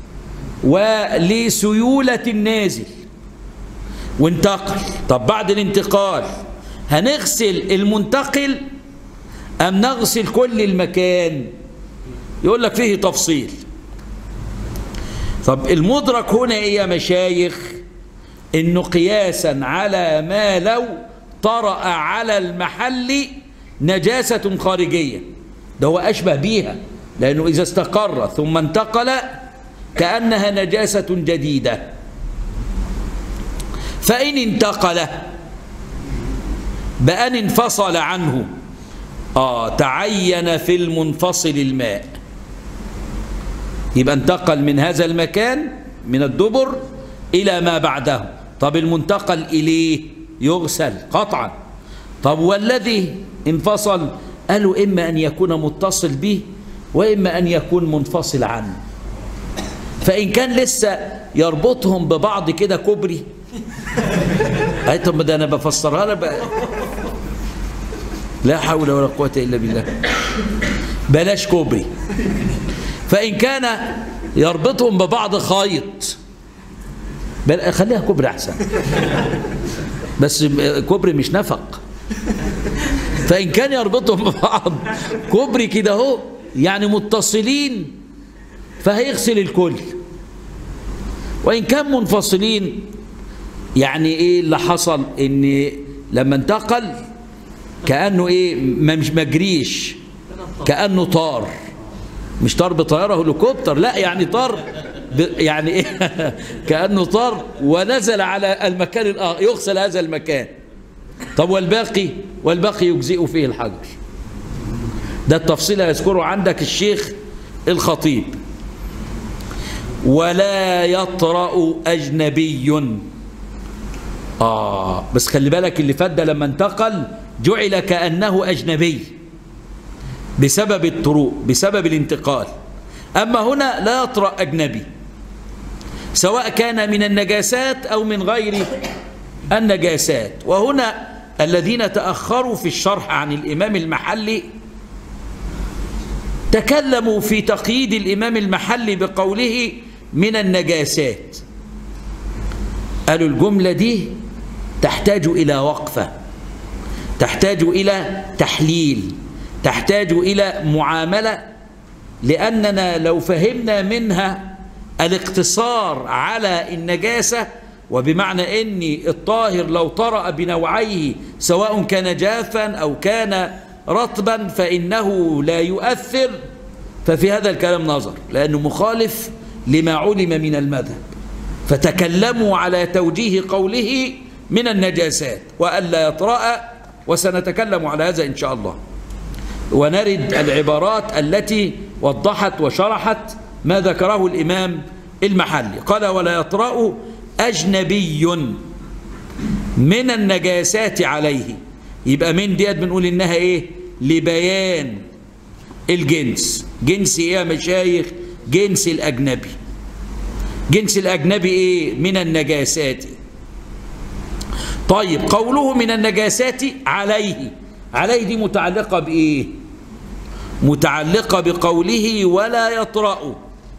ولسيولة النازل وانتقل طب بعد الانتقال هنغسل المنتقل أم نغسل كل المكان يقول لك فيه تفصيل طب المدرك هنا ايه يا مشايخ انه قياسا على ما لو طرأ على المحل نجاسة خارجية ده هو أشبه بيها لأنه إذا استقر ثم انتقل كأنها نجاسة جديدة فإن انتقل بأن انفصل عنه آه تعين في المنفصل الماء يبقى انتقل من هذا المكان من الدبر إلى ما بعده طب المنتقل إليه يغسل قطعا طب والذي انفصل قالوا إما أن يكون متصل به وإما أن يكون منفصل عنه فإن كان لسه يربطهم ببعض كده كوبري أي طب ده أنا بفسرها لك بقى لا حول ولا قوة إلا بالله بلاش كوبري فإن كان يربطهم ببعض خيط بل خليها كوبري أحسن بس كوبري مش نفق فإن كان يربطهم ببعض كوبري كده اهو يعني متصلين فهيغسل الكل وإن كان منفصلين يعني إيه اللي حصل إن لما انتقل كأنه إيه ما مش مجريش كأنه طار مش طار بطيارة هليكوبتر لا يعني طار يعني إيه كأنه طار ونزل على المكان الآخر يغسل هذا المكان طب والباقي والباقي يجزئ فيه الحجر ده التفصيل يذكره عندك الشيخ الخطيب ولا يطرأ أجنبي آه بس خلي بالك اللي فات ده لما انتقل جعل كأنه أجنبي بسبب الطروق بسبب الانتقال أما هنا لا يطرأ أجنبي سواء كان من النجاسات أو من غير النجاسات وهنا الذين تأخروا في الشرح عن الإمام المحلي تكلموا في تقييد الإمام المحلي بقوله من النجاسات قالوا الجملة دي تحتاج إلى وقفة تحتاج إلى تحليل تحتاج إلى معاملة لأننا لو فهمنا منها الاقتصار على النجاسة وبمعنى أن الطاهر لو طرأ بنوعيه سواء كان جافا أو كان رطبا فإنه لا يؤثر ففي هذا الكلام نظر لأنه مخالف لما علم من المذهب فتكلموا على توجيه قوله من النجاسات وألا يطرأ وسنتكلم على هذا إن شاء الله ونرد العبارات التي وضحت وشرحت ما ذكره الإمام المحلي قال ولا يطرأ أجنبي من النجاسات عليه يبقى من ديت بنقول إنها إيه لبيان الجنس جنس ايه يا مشايخ جنس الاجنبي جنس الاجنبي ايه من النجاسات طيب قوله من النجاسات عليه عليه دي متعلقة بايه متعلقة بقوله ولا يطرأ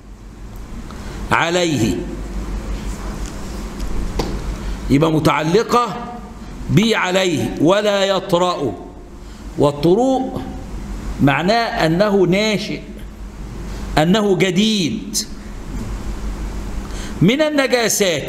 عليه يبقى متعلقة بي عليه ولا يطرأ والطروء معناه أنه ناشئ أنه جديد من النجاسات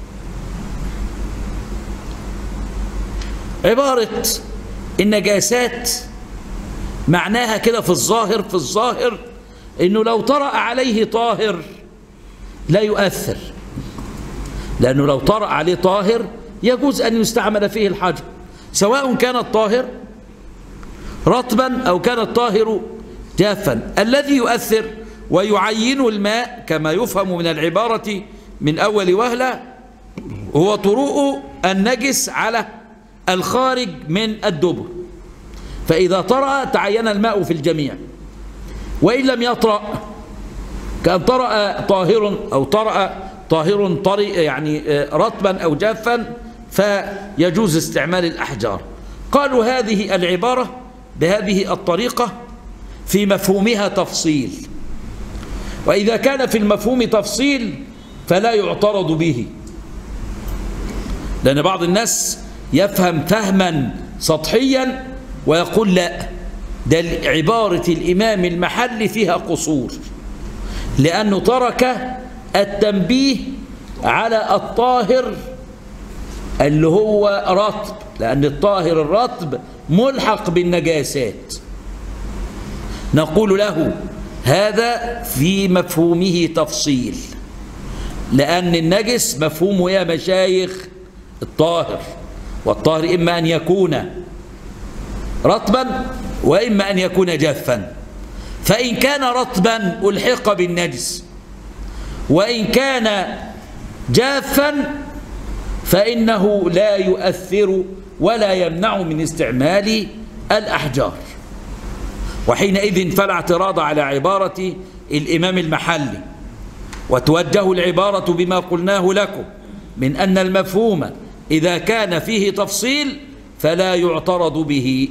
عبارة النجاسات معناها كده في الظاهر في الظاهر انه لو طرأ عليه طاهر لا يؤثر لانه لو طرأ عليه طاهر يجوز ان يستعمل فيه الحجر سواء كان الطاهر رطبا او كان الطاهر جافا الذي يؤثر ويعين الماء كما يفهم من العبارة من أول وهلة هو طروء النجس على الخارج من الدبر فإذا طرأ تعين الماء في الجميع وإن لم يطرأ كان طرأ طاهر أو طرأ طاهر طري يعني رطبا أو جافا فيجوز استعمال الأحجار قالوا هذه العبارة بهذه الطريقة في مفهومها تفصيل وإذا كان في المفهوم تفصيل فلا يعترض به لأن بعض الناس يفهم فهما سطحيا ويقول لا ده عبارة الإمام المحل فيها قصور لأنه ترك التنبيه على الطاهر اللي هو رطب لأن الطاهر الرطب ملحق بالنجاسات نقول له هذا في مفهومه تفصيل لأن النجس مفهومه يا مشايخ الطاهر والطاهر إما أن يكون رطبا وإما أن يكون جافا فإن كان رطبا ألحق بالنجس وإن كان جافا فإنه لا يؤثر ولا يمنع من استعمال الأحجار وحينئذ فلا اعتراض على عبارة الإمام المحلي وتوجه العبارة بما قلناه لكم من أن المفهوم إذا كان فيه تفصيل فلا يعترض به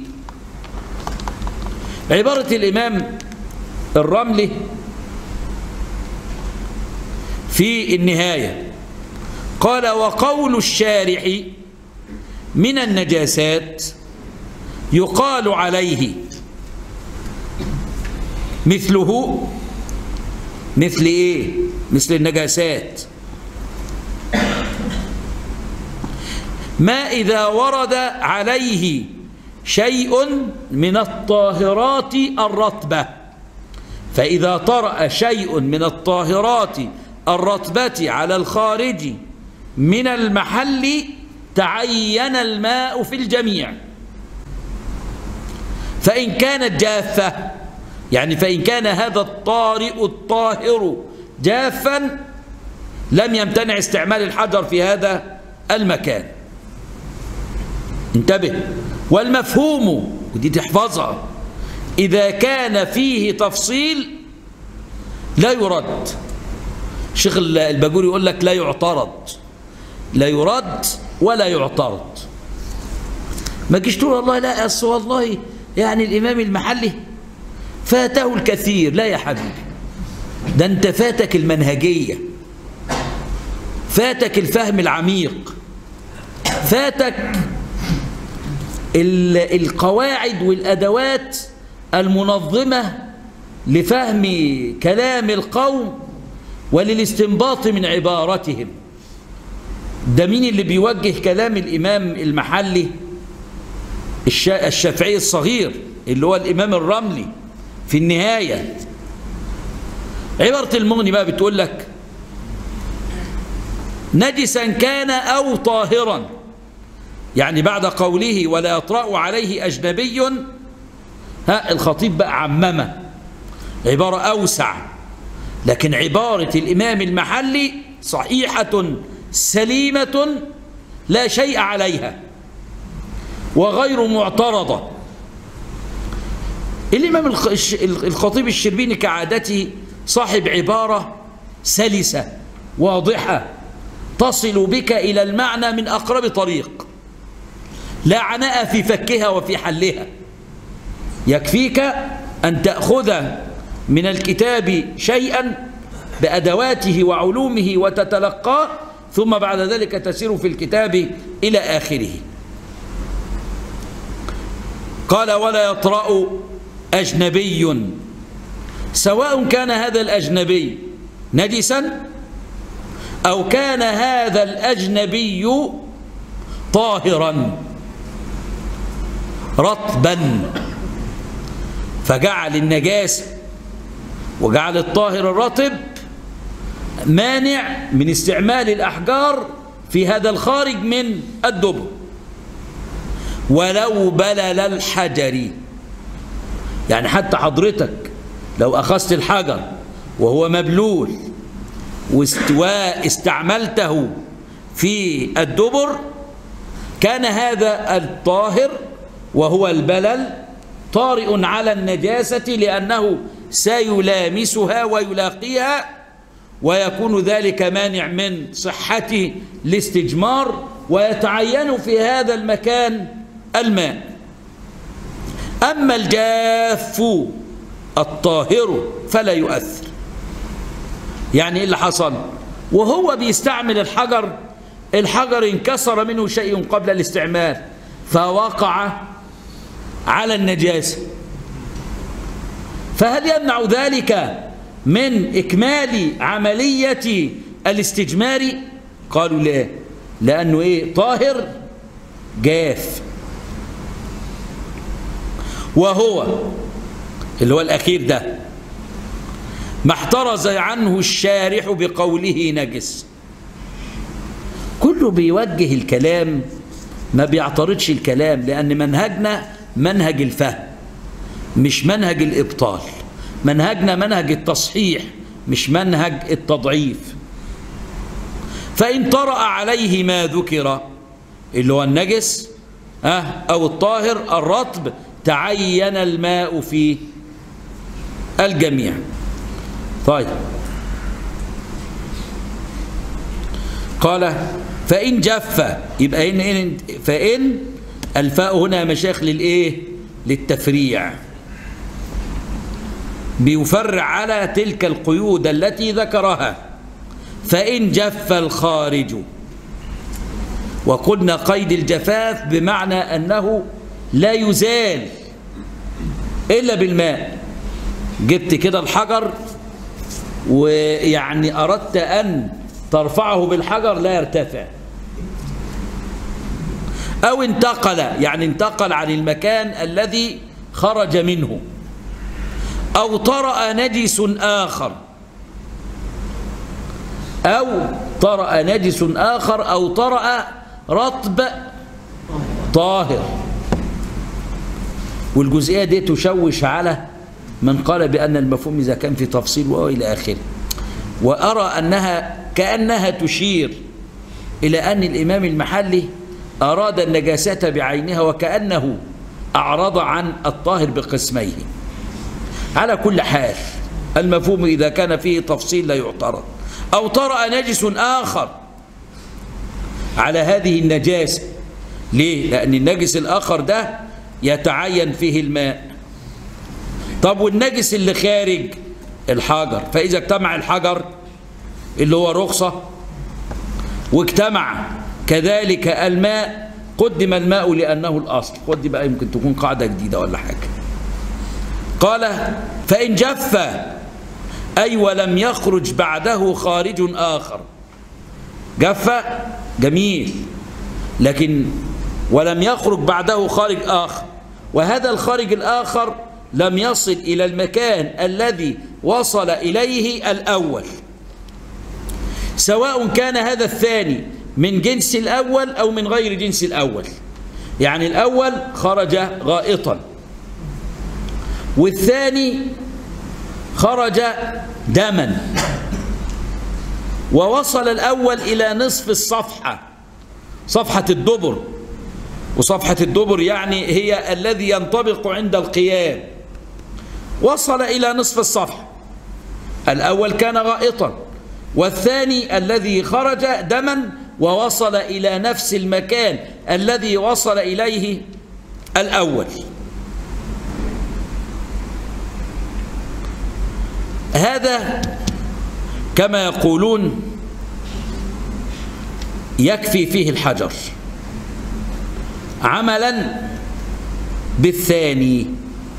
عبارة الإمام الرملي في النهاية قال وقول الشارح من النجاسات يقال عليه مثله مثل ايه مثل النجاسات ما إذا ورد عليه شيء من الطاهرات الرطبة فإذا طرأ شيء من الطاهرات الرطبة على الخارج من المحل تعين الماء في الجميع فإن كانت جافة يعني فإن كان هذا الطارئ الطاهر جافا لم يمتنع استعمال الحجر في هذا المكان انتبه والمفهوم ودي تحفظها إذا كان فيه تفصيل لا يرد الشيخ الباجوري يقول لك لا يعترض لا يرد ولا يعترض ما تجيش تقول والله لا أصل والله يعني الإمام المحلي فاته الكثير لا يا حبيبي ده انت فاتك المنهجية فاتك الفهم العميق فاتك القواعد والأدوات المنظمة لفهم كلام القوم وللاستنباط من عبارتهم ده مين اللي بيوجه كلام الإمام المحلي الشافعي الصغير اللي هو الإمام الرملي في النهاية عبارة المغني بقى بتقول لك نجسا كان أو طاهرا يعني بعد قوله ولا يطرأ عليه أجنبي ها الخطيب بقى عممه عبارة أوسع لكن عبارة الإمام المحلي صحيحة سليمة لا شيء عليها وغير معترضة الإمام الخ- الش- الخطيب الشربيني كعادته صاحب عبارة سلسة واضحة تصل بك إلى المعنى من أقرب طريق لا عناء في فكها وفي حلها يكفيك أن تأخذ من الكتاب شيئا بأدواته وعلومه وتتلقاه ثم بعد ذلك تسير في الكتاب إلى آخره قال ولا يطرأ أجنبي سواء كان هذا الأجنبي نجسا أو كان هذا الأجنبي طاهرا رطبا فجعل النجاسة وجعل الطاهر الرطب مانع من استعمال الأحجار في هذا الخارج من الدبر ولو بلل الحجر يعني حتى حضرتك لو أخذت الحجر وهو مبلول واست- واستعملته في الدبر كان هذا الطاهر وهو البلل طارئ على النجاسة لأنه سيلامسها ويلاقيها ويكون ذلك مانع من صحة الاستجمار ويتعين في هذا المكان الماء أما الجاف الطاهر فلا يؤثر يعني ايه اللي حصل وهو بيستعمل الحجر الحجر انكسر منه شيء قبل الاستعمال فوقع على النجاسة فهل يمنع ذلك من إكمال عملية الاستجمار قالوا لا لأنه إيه طاهر جاف وهو اللي هو الأخير ده ما احترز عنه الشارح بقوله نجس كله بيوجه الكلام ما بيعترضش الكلام لأن منهجنا منهج الفهم مش منهج الإبطال منهجنا منهج التصحيح مش منهج التضعيف فإن طرأ عليه ما ذكر اللي هو النجس أه أو الطاهر الرطب تعين الماء في الجميع طيب قال فإن جف يبقى إن إن فإن الفاء هنا مشايخ للإيه للتفريع بيفرع على تلك القيود التي ذكرها فإن جف الخارج وقلنا قيد الجفاف بمعنى أنه لا يزال إلا بالماء جبت كده الحجر ويعني أردت أن ترفعه بالحجر لا يرتفع أو انتقل يعني انتقل عن المكان الذي خرج منه أو طرأ نجس آخر أو طرأ نجس آخر أو طرأ رطب طاهر والجزئية دي تشوش على من قال بأن المفهوم إذا كان في تفصيل وإلى آخره وأرى أنها كأنها تشير إلى أن الإمام المحلي أراد النجاسة بعينها وكأنه أعرض عن الطاهر بقسميه على كل حال المفهوم إذا كان فيه تفصيل لا يعترض أو طرأ نجس آخر على هذه النجاسة ليه؟ لأن النجس الآخر ده يتعين فيه الماء طب والنجس اللي خارج الحجر فإذا اجتمع الحجر اللي هو رخصة واجتمع كذلك الماء قدم الماء لأنه الأصل خد دي بقى يمكن تكون قاعدة جديدة ولا حاجة قال فإن جف أي ولم يخرج بعده خارج آخر جف جميل لكن ولم يخرج بعده خارج آخر وهذا الخارج الآخر لم يصل إلى المكان الذي وصل إليه الأول سواء كان هذا الثاني من جنس الأول أو من غير جنس الأول يعني الأول خرج غائطا والثاني خرج دما ووصل الأول إلى نصف الصفحة صفحة الدبر وصفحة الدبر يعني هي الذي ينطبق عند القيام وصل إلى نصف الصفحة الأول كان غائطا والثاني الذي خرج دما ووصل إلى نفس المكان الذي وصل إليه الأول هذا كما يقولون يكفي فيه الحجر عملا بالثاني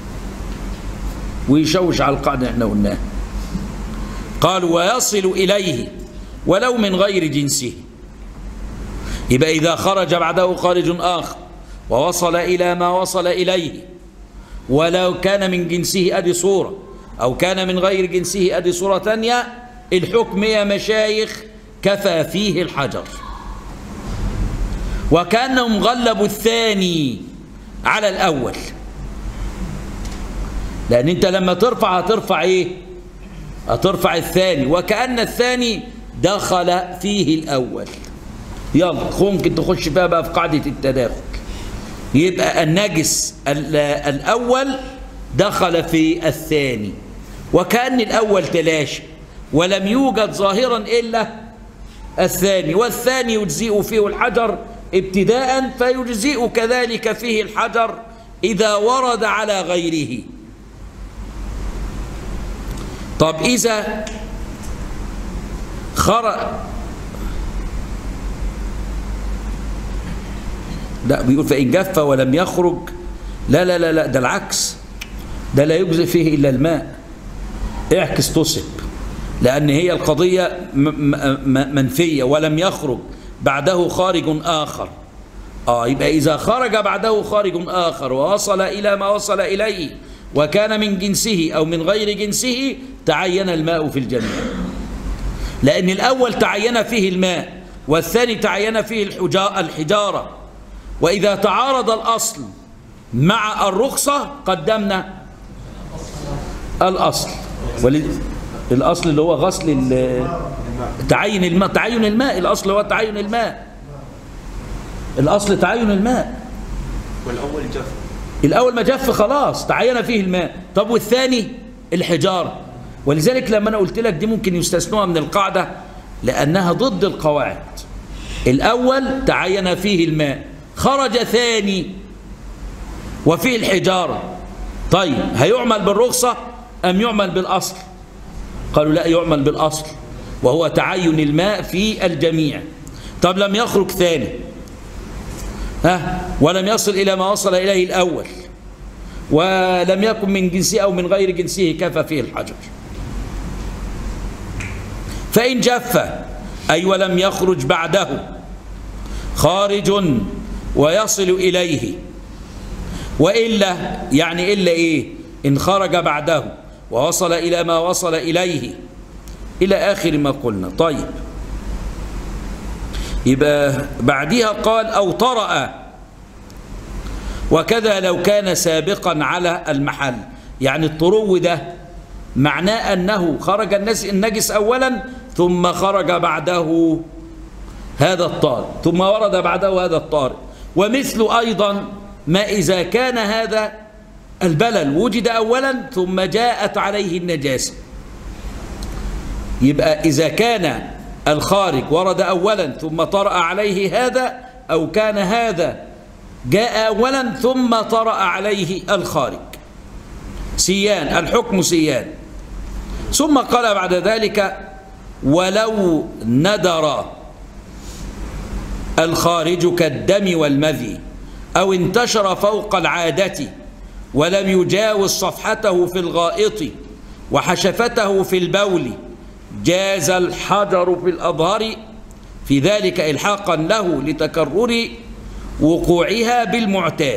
ويشوش على القاعدة احنا قلناها قال ويصل إليه ولو من غير جنسه يبقى إذا خرج بعده خارج آخر ووصل إلى ما وصل إليه ولو كان من جنسه أدي صورة أو كان من غير جنسه أدي صورة تانية الحكم يا مشايخ كفى فيه الحجر وكأنهم غلبوا الثاني على الأول لأن أنت لما ترفع هترفع إيه هترفع الثاني وكأن الثاني دخل فيه الأول يلا ممكن تخش فيها بقى في قاعدة التداخل يبقى النجس الأول دخل في الثاني وكأن الأول تلاشى ولم يوجد ظاهرا إلا الثاني والثاني يجزئ فيه الحجر ابتداء فيجزئ كذلك فيه الحجر إذا ورد على غيره طب إذا خرج لا بيقول فإن جف ولم يخرج لا لا لا لا ده العكس ده لا يجزئ فيه إلا الماء اعكس تصب لأن هي القضية منفية ولم يخرج بعده خارج آخر آه يبقى إذا خرج بعده خارج آخر ووصل إلى ما وصل إليه وكان من جنسه أو من غير جنسه تعين الماء في الجميع لأن الأول تعين فيه الماء والثاني تعين فيه الحجارة وإذا تعارض الأصل مع الرخصة قدمنا الأصل الأصل اللي هو غسل تعين الماء تعين الماء الأصل هو تعين الماء الأصل تعين الماء والأول جف الأول ما جف خلاص تعين فيه الماء طب والثاني الحجارة ولذلك لما أنا قلت لك دي ممكن يستثنوها من القاعدة لأنها ضد القواعد الأول تعين فيه الماء خرج ثاني وفيه الحجارة طيب هيعمل بالرخصة أم يعمل بالأصل قالوا لا يعمل بالأصل وهو تعين الماء في الجميع طب لم يخرج ثاني ها ولم يصل إلى ما وصل إليه الأول ولم يكن من جنسه أو من غير جنسه كفى فيه الحجر فإن جف أي ولم يخرج بعده خارج ويصل إليه وإلا يعني إلا إيه إن خرج بعده ووصل إلى ما وصل إليه إلى آخر ما قلنا طيب يبقى بعدها قال أو طرأ وكذا لو كان سابقا على المحل يعني الطرو ده معناه أنه خرج الناس النجس أولا ثم خرج بعده هذا الطارئ ثم ورد بعده هذا الطارئ ومثل أيضا ما إذا كان هذا البلل وجد أولا ثم جاءت عليه النجاسة يبقى إذا كان الخارج ورد أولا ثم طرأ عليه هذا أو كان هذا جاء أولا ثم طرأ عليه الخارج سيان الحكم سيان ثم قال بعد ذلك ولو ندر الخارج كالدم والمذي أو انتشر فوق العادة ولم يجاوز صفحته في الغائط وحشفته في البول جاز الحجر في الأظهر في ذلك إلحاقا له لتكرر وقوعها بالمعتاد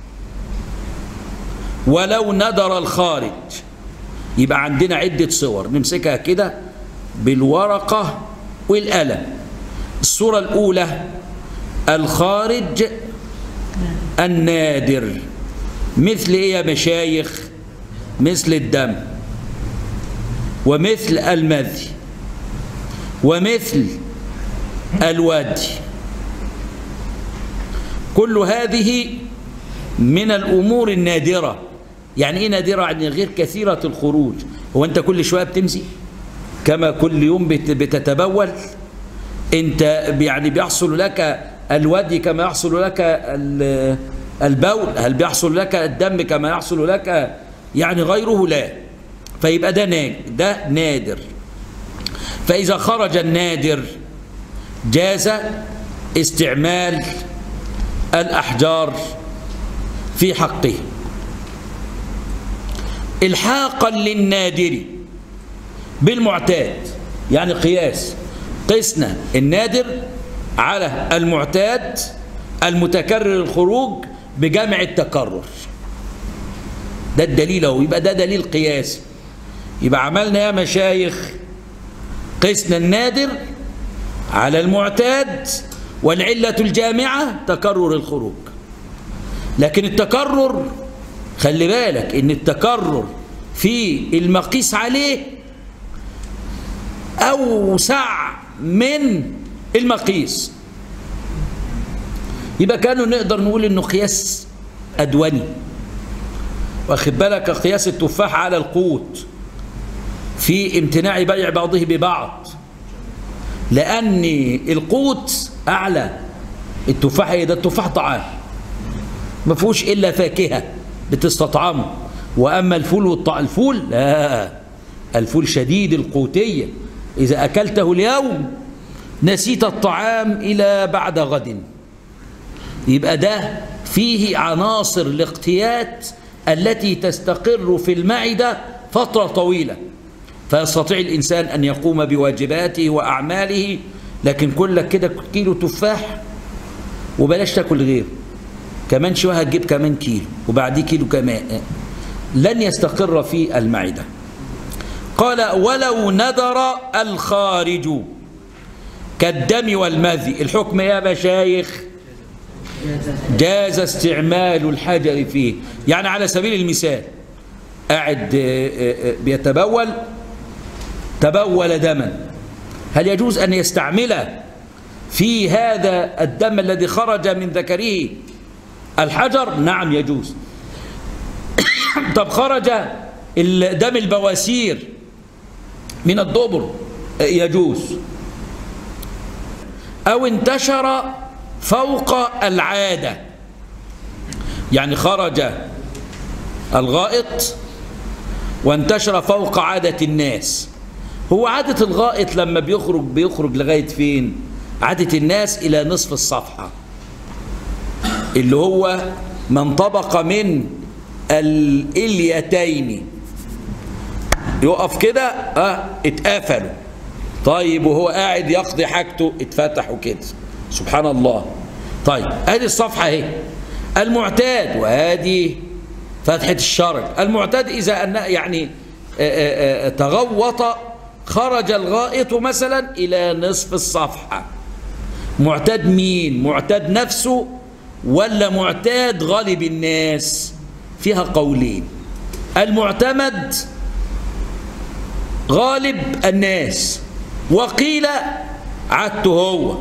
ولو ندر الخارج يبقى عندنا عدة صور نمسكها كده بالورقة والقلم الصورة الأولى الخارج النادر مثل إيه يا مشايخ مثل الدم ومثل المذي ومثل الودي كل هذه من الأمور النادرة يعني ايه نادرة يعني غير كثيرة الخروج هو انت كل شوية بتمزي كما كل يوم بت- بتتبول انت يعني بيحصل لك الودي كما يحصل لك ال- البول هل بيحصل لك الدم كما يحصل لك يعني غيره لا فيبقى ده نادر ده نادر فإذا خرج النادر جاز استعمال الأحجار في حقه الحاقا للنادر بالمعتاد يعني قياس قسنا النادر على المعتاد المتكرر الخروج بجمع التكرر ده الدليل اهو يبقى ده دليل قياسي يبقى عملنا يا مشايخ قسنا النادر على المعتاد والعلة الجامعة تكرر الخروج لكن التكرر خلي بالك ان التكرر في المقيس عليه اوسع من المقيس يبقى كانوا نقدر نقول انه قياس ادوني واخد بالك قياس التفاح على القوت في امتناع بيع بعضه ببعض لان القوت اعلى التفاح ايه ده التفاح طعام ما فيهوش الا فاكهه بتستطعمه واما الفول والطع الفول لا الفول شديد القوتيه اذا اكلته اليوم نسيت الطعام الى بعد غد يبقى ده فيه عناصر الاقتيات التي تستقر في المعده فتره طويله فيستطيع الانسان ان يقوم بواجباته واعماله لكن كلك كده كيلو تفاح وبلاش تاكل غيره كمان شويه هتجيب كمان كيلو وبعديه كيلو كمان لن يستقر في المعده قال ولو ندر الخارج كالدم والمذي الحكم يا مشايخ جاز استعمال الحجر فيه يعني على سبيل المثال قاعد بيتبول تبول دما هل يجوز أن يستعمل في هذا الدم الذي خرج من ذكره الحجر نعم يجوز طب خرج دم البواسير من الدبر يجوز أو انتشر فوق العادة يعني خرج الغائط وانتشر فوق عادة الناس هو عادة الغائط لما بيخرج بيخرج لغاية فين عادة الناس إلى نصف الصفحة اللي هو من طبق من الإليتين يقف كده اه اتقفلوا طيب وهو قاعد يقضي حاجته اتفتحوا كده سبحان الله طيب ادي الصفحة اهي المعتاد وادي فتحة الشرج المعتاد إذا أن يعني آآ آآ تغوط خرج الغائط مثلا إلى نصف الصفحة معتاد مين معتاد نفسه ولا معتاد غالب الناس فيها قولين المعتمد غالب الناس وقيل عدته هو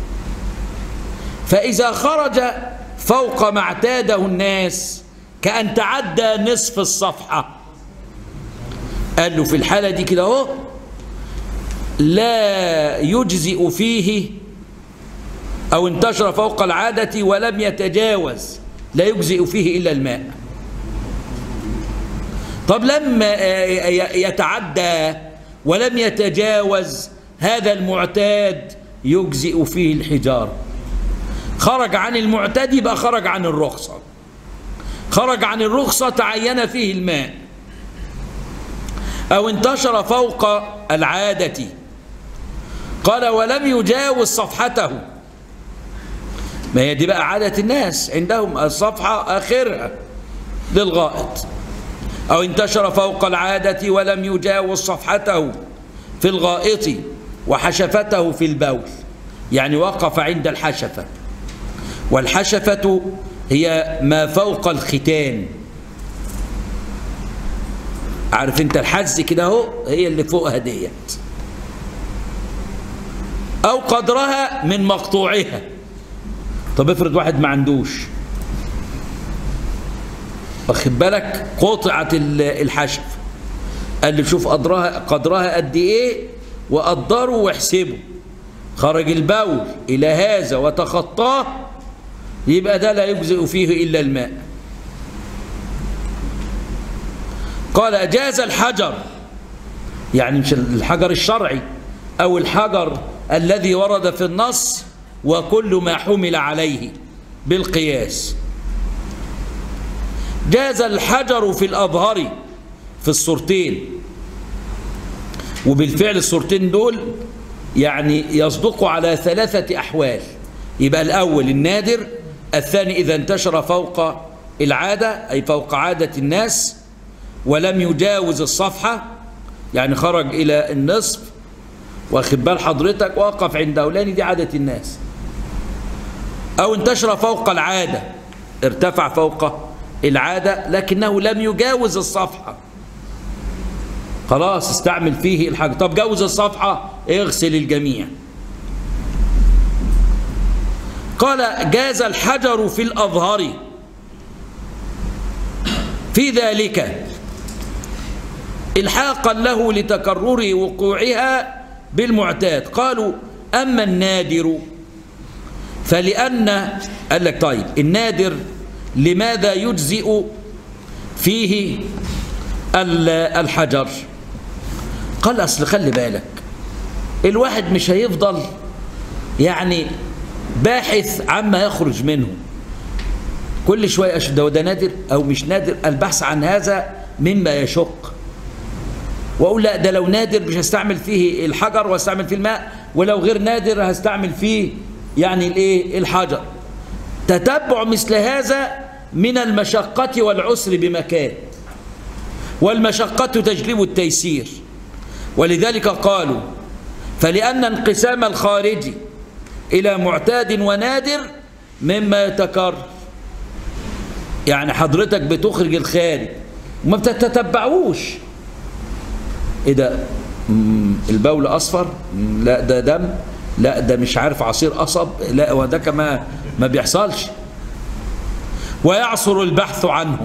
فإذا خرج فوق ما اعتاده الناس كأن تعدى نصف الصفحة قال له في الحالة دي كده اهو لا يجزئ فيه أو انتشر فوق العادة ولم يتجاوز لا يجزئ فيه إلا الماء طب لما يتعدى ولم يتجاوز هذا المعتاد يجزئ فيه الحجارة خرج عن المعتاد يبقى خرج عن الرخصة خرج عن الرخصة تعين فيه الماء أو انتشر فوق العادة قال ولم يجاوز صفحته ما هي دي بقى عادة الناس عندهم الصفحة آخرها للغائط أو انتشر فوق العادة ولم يجاوز صفحته في الغائط وحشفته في البول يعني وقف عند الحشفة والحشفة هي ما فوق الختان عارف انت الحز كده اهو هي اللي فوقها ديت او قدرها من مقطوعها طب افرض واحد ما عندوش واخد بالك قطعت ال- الحشف قال لي شوف قدرها قدرها قد ايه وقدره واحسبه خرج البول الى هذا وتخطاه يبقى ده لا يجزئ فيه الا الماء قال جاز الحجر يعني مش الحجر الشرعي او الحجر الذي ورد في النص وكل ما حمل عليه بالقياس جاز الحجر في الأظهر في الصورتين وبالفعل الصورتين دول يعني يصدق على ثلاثة أحوال يبقى الأول النادر الثاني إذا انتشر فوق العادة أي فوق عادة الناس ولم يجاوز الصفحة يعني خرج إلى النصف واخد بال حضرتك وقف عند أولاني دي عادة الناس أو انتشر فوق العادة ارتفع فوق العادة لكنه لم يجاوز الصفحة خلاص استعمل فيه الحاجة طب جوز الصفحة اغسل الجميع قال جاز الحجر في الأظهر في ذلك الحاقا له لتكرر وقوعها بالمعتاد قالوا أما النادر فلأن قال لك طيب النادر لماذا يجزئ فيه الحجر قال أصل خلي بالك الواحد مش هيفضل يعني باحث عما يخرج منه كل شوية أشد ده, ده نادر أو مش نادر البحث عن هذا مما يشق وأقول لا ده لو نادر مش هستعمل فيه الحجر واستعمل فيه الماء ولو غير نادر هستعمل فيه يعني الايه الحجر تتبع مثل هذا من المشقة والعسر بمكان والمشقة تجلب التيسير ولذلك قالوا فلأن انقسام الخارج إلى معتاد ونادر مما يتكرر يعني حضرتك بتخرج الخارج وما بتتتبعوش ايه ده البول اصفر لا ده دم لا ده مش عارف عصير قصب لا وده كما ما بيحصلش ويعصر البحث عنه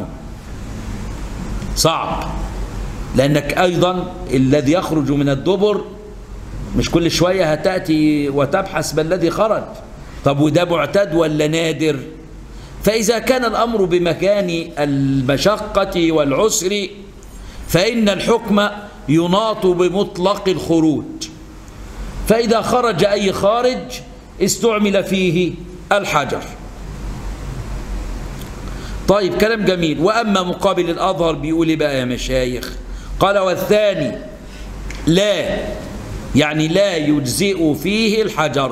صعب لأنك أيضا الذي يخرج من الدبر مش كل شوية هتأتي وتبحث ما الذي خرج طب وده معتاد ولا نادر فإذا كان الأمر بمكان المشقة والعسر فإن الحكم يناط بمطلق الخروج فإذا خرج أي خارج استعمل فيه الحجر طيب كلام جميل وأما مقابل الأظهر بيقول بقى يا مشايخ قال والثاني لا يعني لا يجزئ فيه الحجر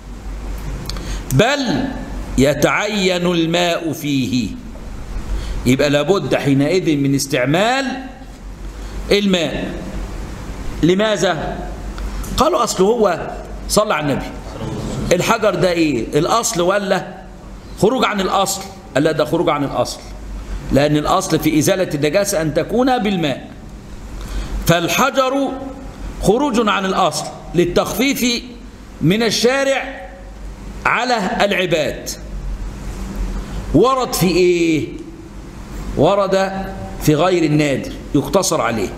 بل يتعين الماء فيه يبقى لابد حينئذ من استعمال الماء لماذا قالوا أصل هو صلى على النبي الحجر ده ايه الاصل ولا خروج عن الاصل قال لا ده خروج عن الاصل لان الاصل في ازاله النجاسه ان تكون بالماء فالحجر خروج عن الاصل للتخفيف من الشارع على العباد ورد في ايه ورد في غير النادر يقتصر عليه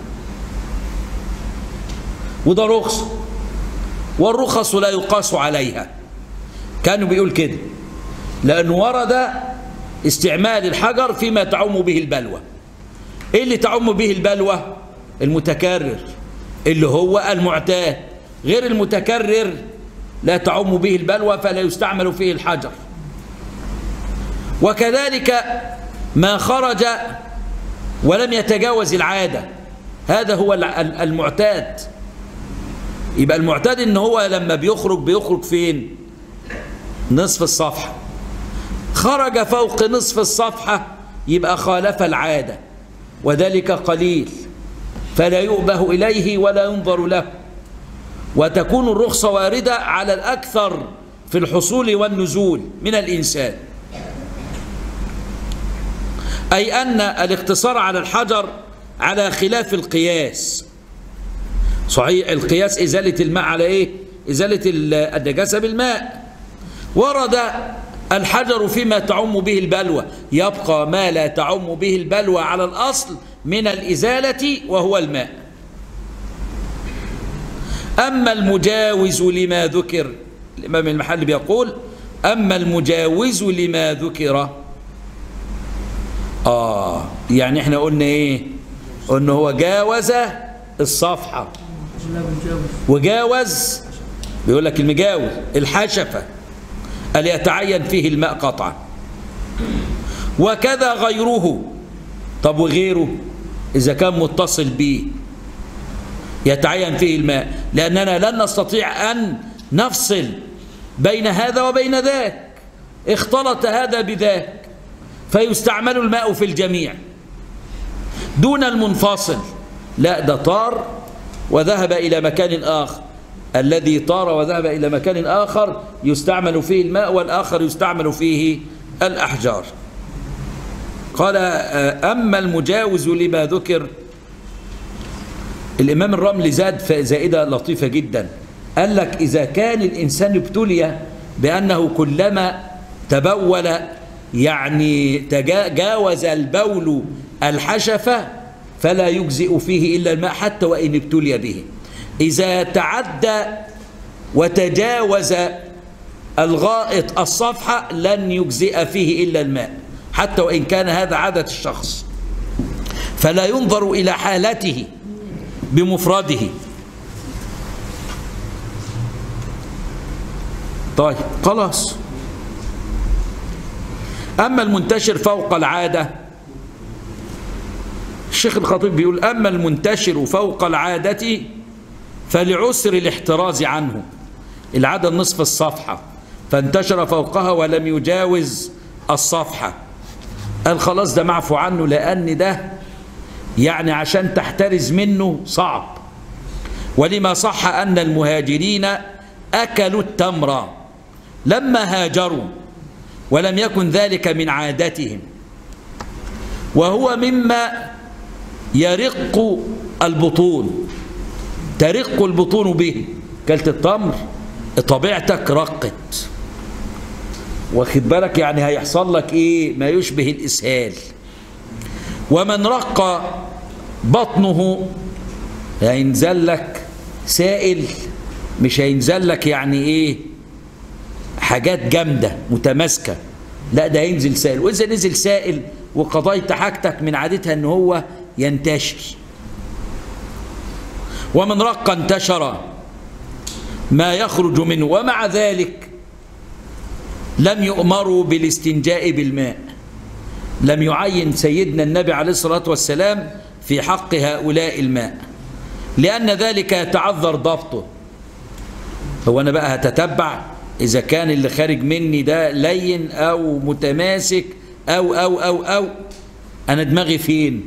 وده رخص والرخص لا يقاس عليها كانوا بيقول كده لأنه ورد استعمال الحجر فيما تعم به البلوى ايه اللي تعم به البلوى المتكرر اللي هو المعتاد غير المتكرر لا تعم به البلوى فلا يستعمل فيه الحجر وكذلك ما خرج ولم يتجاوز العادة هذا هو المعتاد يبقى المعتاد ان هو لما بيخرج بيخرج فين نصف الصفحة خرج فوق نصف الصفحة يبقى خالف العادة وذلك قليل فلا يؤبه إليه ولا ينظر له وتكون الرخصة واردة على الأكثر في الحصول والنزول من الإنسان أي أن الاقتصار على الحجر على خلاف القياس صحيح القياس إزالة الماء على إيه إزالة النجاسة بالماء ورد الحجر فيما تعم به البلوى يبقى ما لا تعم به البلوى على الأصل من الإزالة وهو الماء أما المجاوز لما ذكر الإمام المحل بيقول أما المجاوز لما ذكر آه يعني احنا قلنا ايه قلنا هو جاوز الصفحة وجاوز بيقول لك المجاوز الحشفة اللي يتعين فيه الماء قطعا وكذا غيره طب وغيره إذا كان متصل به يتعين فيه الماء لأننا لن نستطيع أن نفصل بين هذا وبين ذاك اختلط هذا بذاك فيستعمل الماء في الجميع دون المنفصل لا ده طار وذهب إلى مكان آخر الذي طار وذهب إلى مكان آخر يستعمل فيه الماء والآخر يستعمل فيه الأحجار قال أما المجاوز لما ذكر الإمام الرمل زاد زائدة لطيفة جدا قال لك إذا كان الإنسان ابتلي بأنه كلما تبول يعني تجاوز البول الحشفة فلا يجزئ فيه إلا الماء حتى وإن ابتلي به إذا تعدى وتجاوز الغائط الصفحة لن يجزئ فيه إلا الماء حتى وإن كان هذا عادة الشخص فلا ينظر إلى حالته بمفرده طيب خلاص أما المنتشر فوق العادة الشيخ الخطيب بيقول أما المنتشر فوق العادة فلعسر الاحتراز عنه العادة نصف الصفحة فانتشر فوقها ولم يجاوز الصفحة قال خلاص ده معفو عنه لأن ده يعني عشان تحترز منه صعب ولما صح أن المهاجرين أكلوا التمر لما هاجروا ولم يكن ذلك من عادتهم وهو مما يرق البطون ترق البطون به كلت التمر طبيعتك رقت واخد بالك يعني هيحصل لك ايه ما يشبه الاسهال ومن رق بطنه هينزل لك سائل مش هينزل لك يعني ايه حاجات جامده متماسكه لا ده هينزل سائل واذا نزل سائل وقضيت حاجتك من عادتها ان هو ينتشر ومن رق انتشر ما يخرج منه ومع ذلك لم يؤمروا بالاستنجاء بالماء لم يعين سيدنا النبي عليه الصلاة والسلام في حق هؤلاء الماء لأن ذلك يتعذر ضبطه هو أنا بقى هتتبع إذا كان اللي خارج مني ده لين أو متماسك أو أو أو أو أنا دماغي فين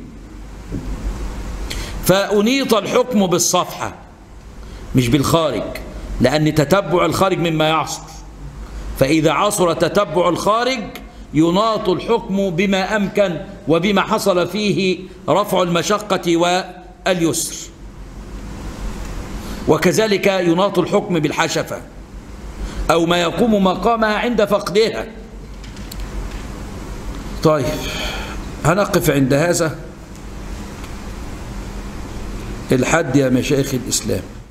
فأنيط الحكم بالصفحة مش بالخارج لأن تتبع الخارج مما يعصر فإذا عصر تتبع الخارج يناط الحكم بما أمكن وبما حصل فيه رفع المشقة واليسر وكذلك يناط الحكم بالحشفة أو ما يقوم مقامها عند فقدها طيب هنقف عند هذا الحد يا مشايخ الإسلام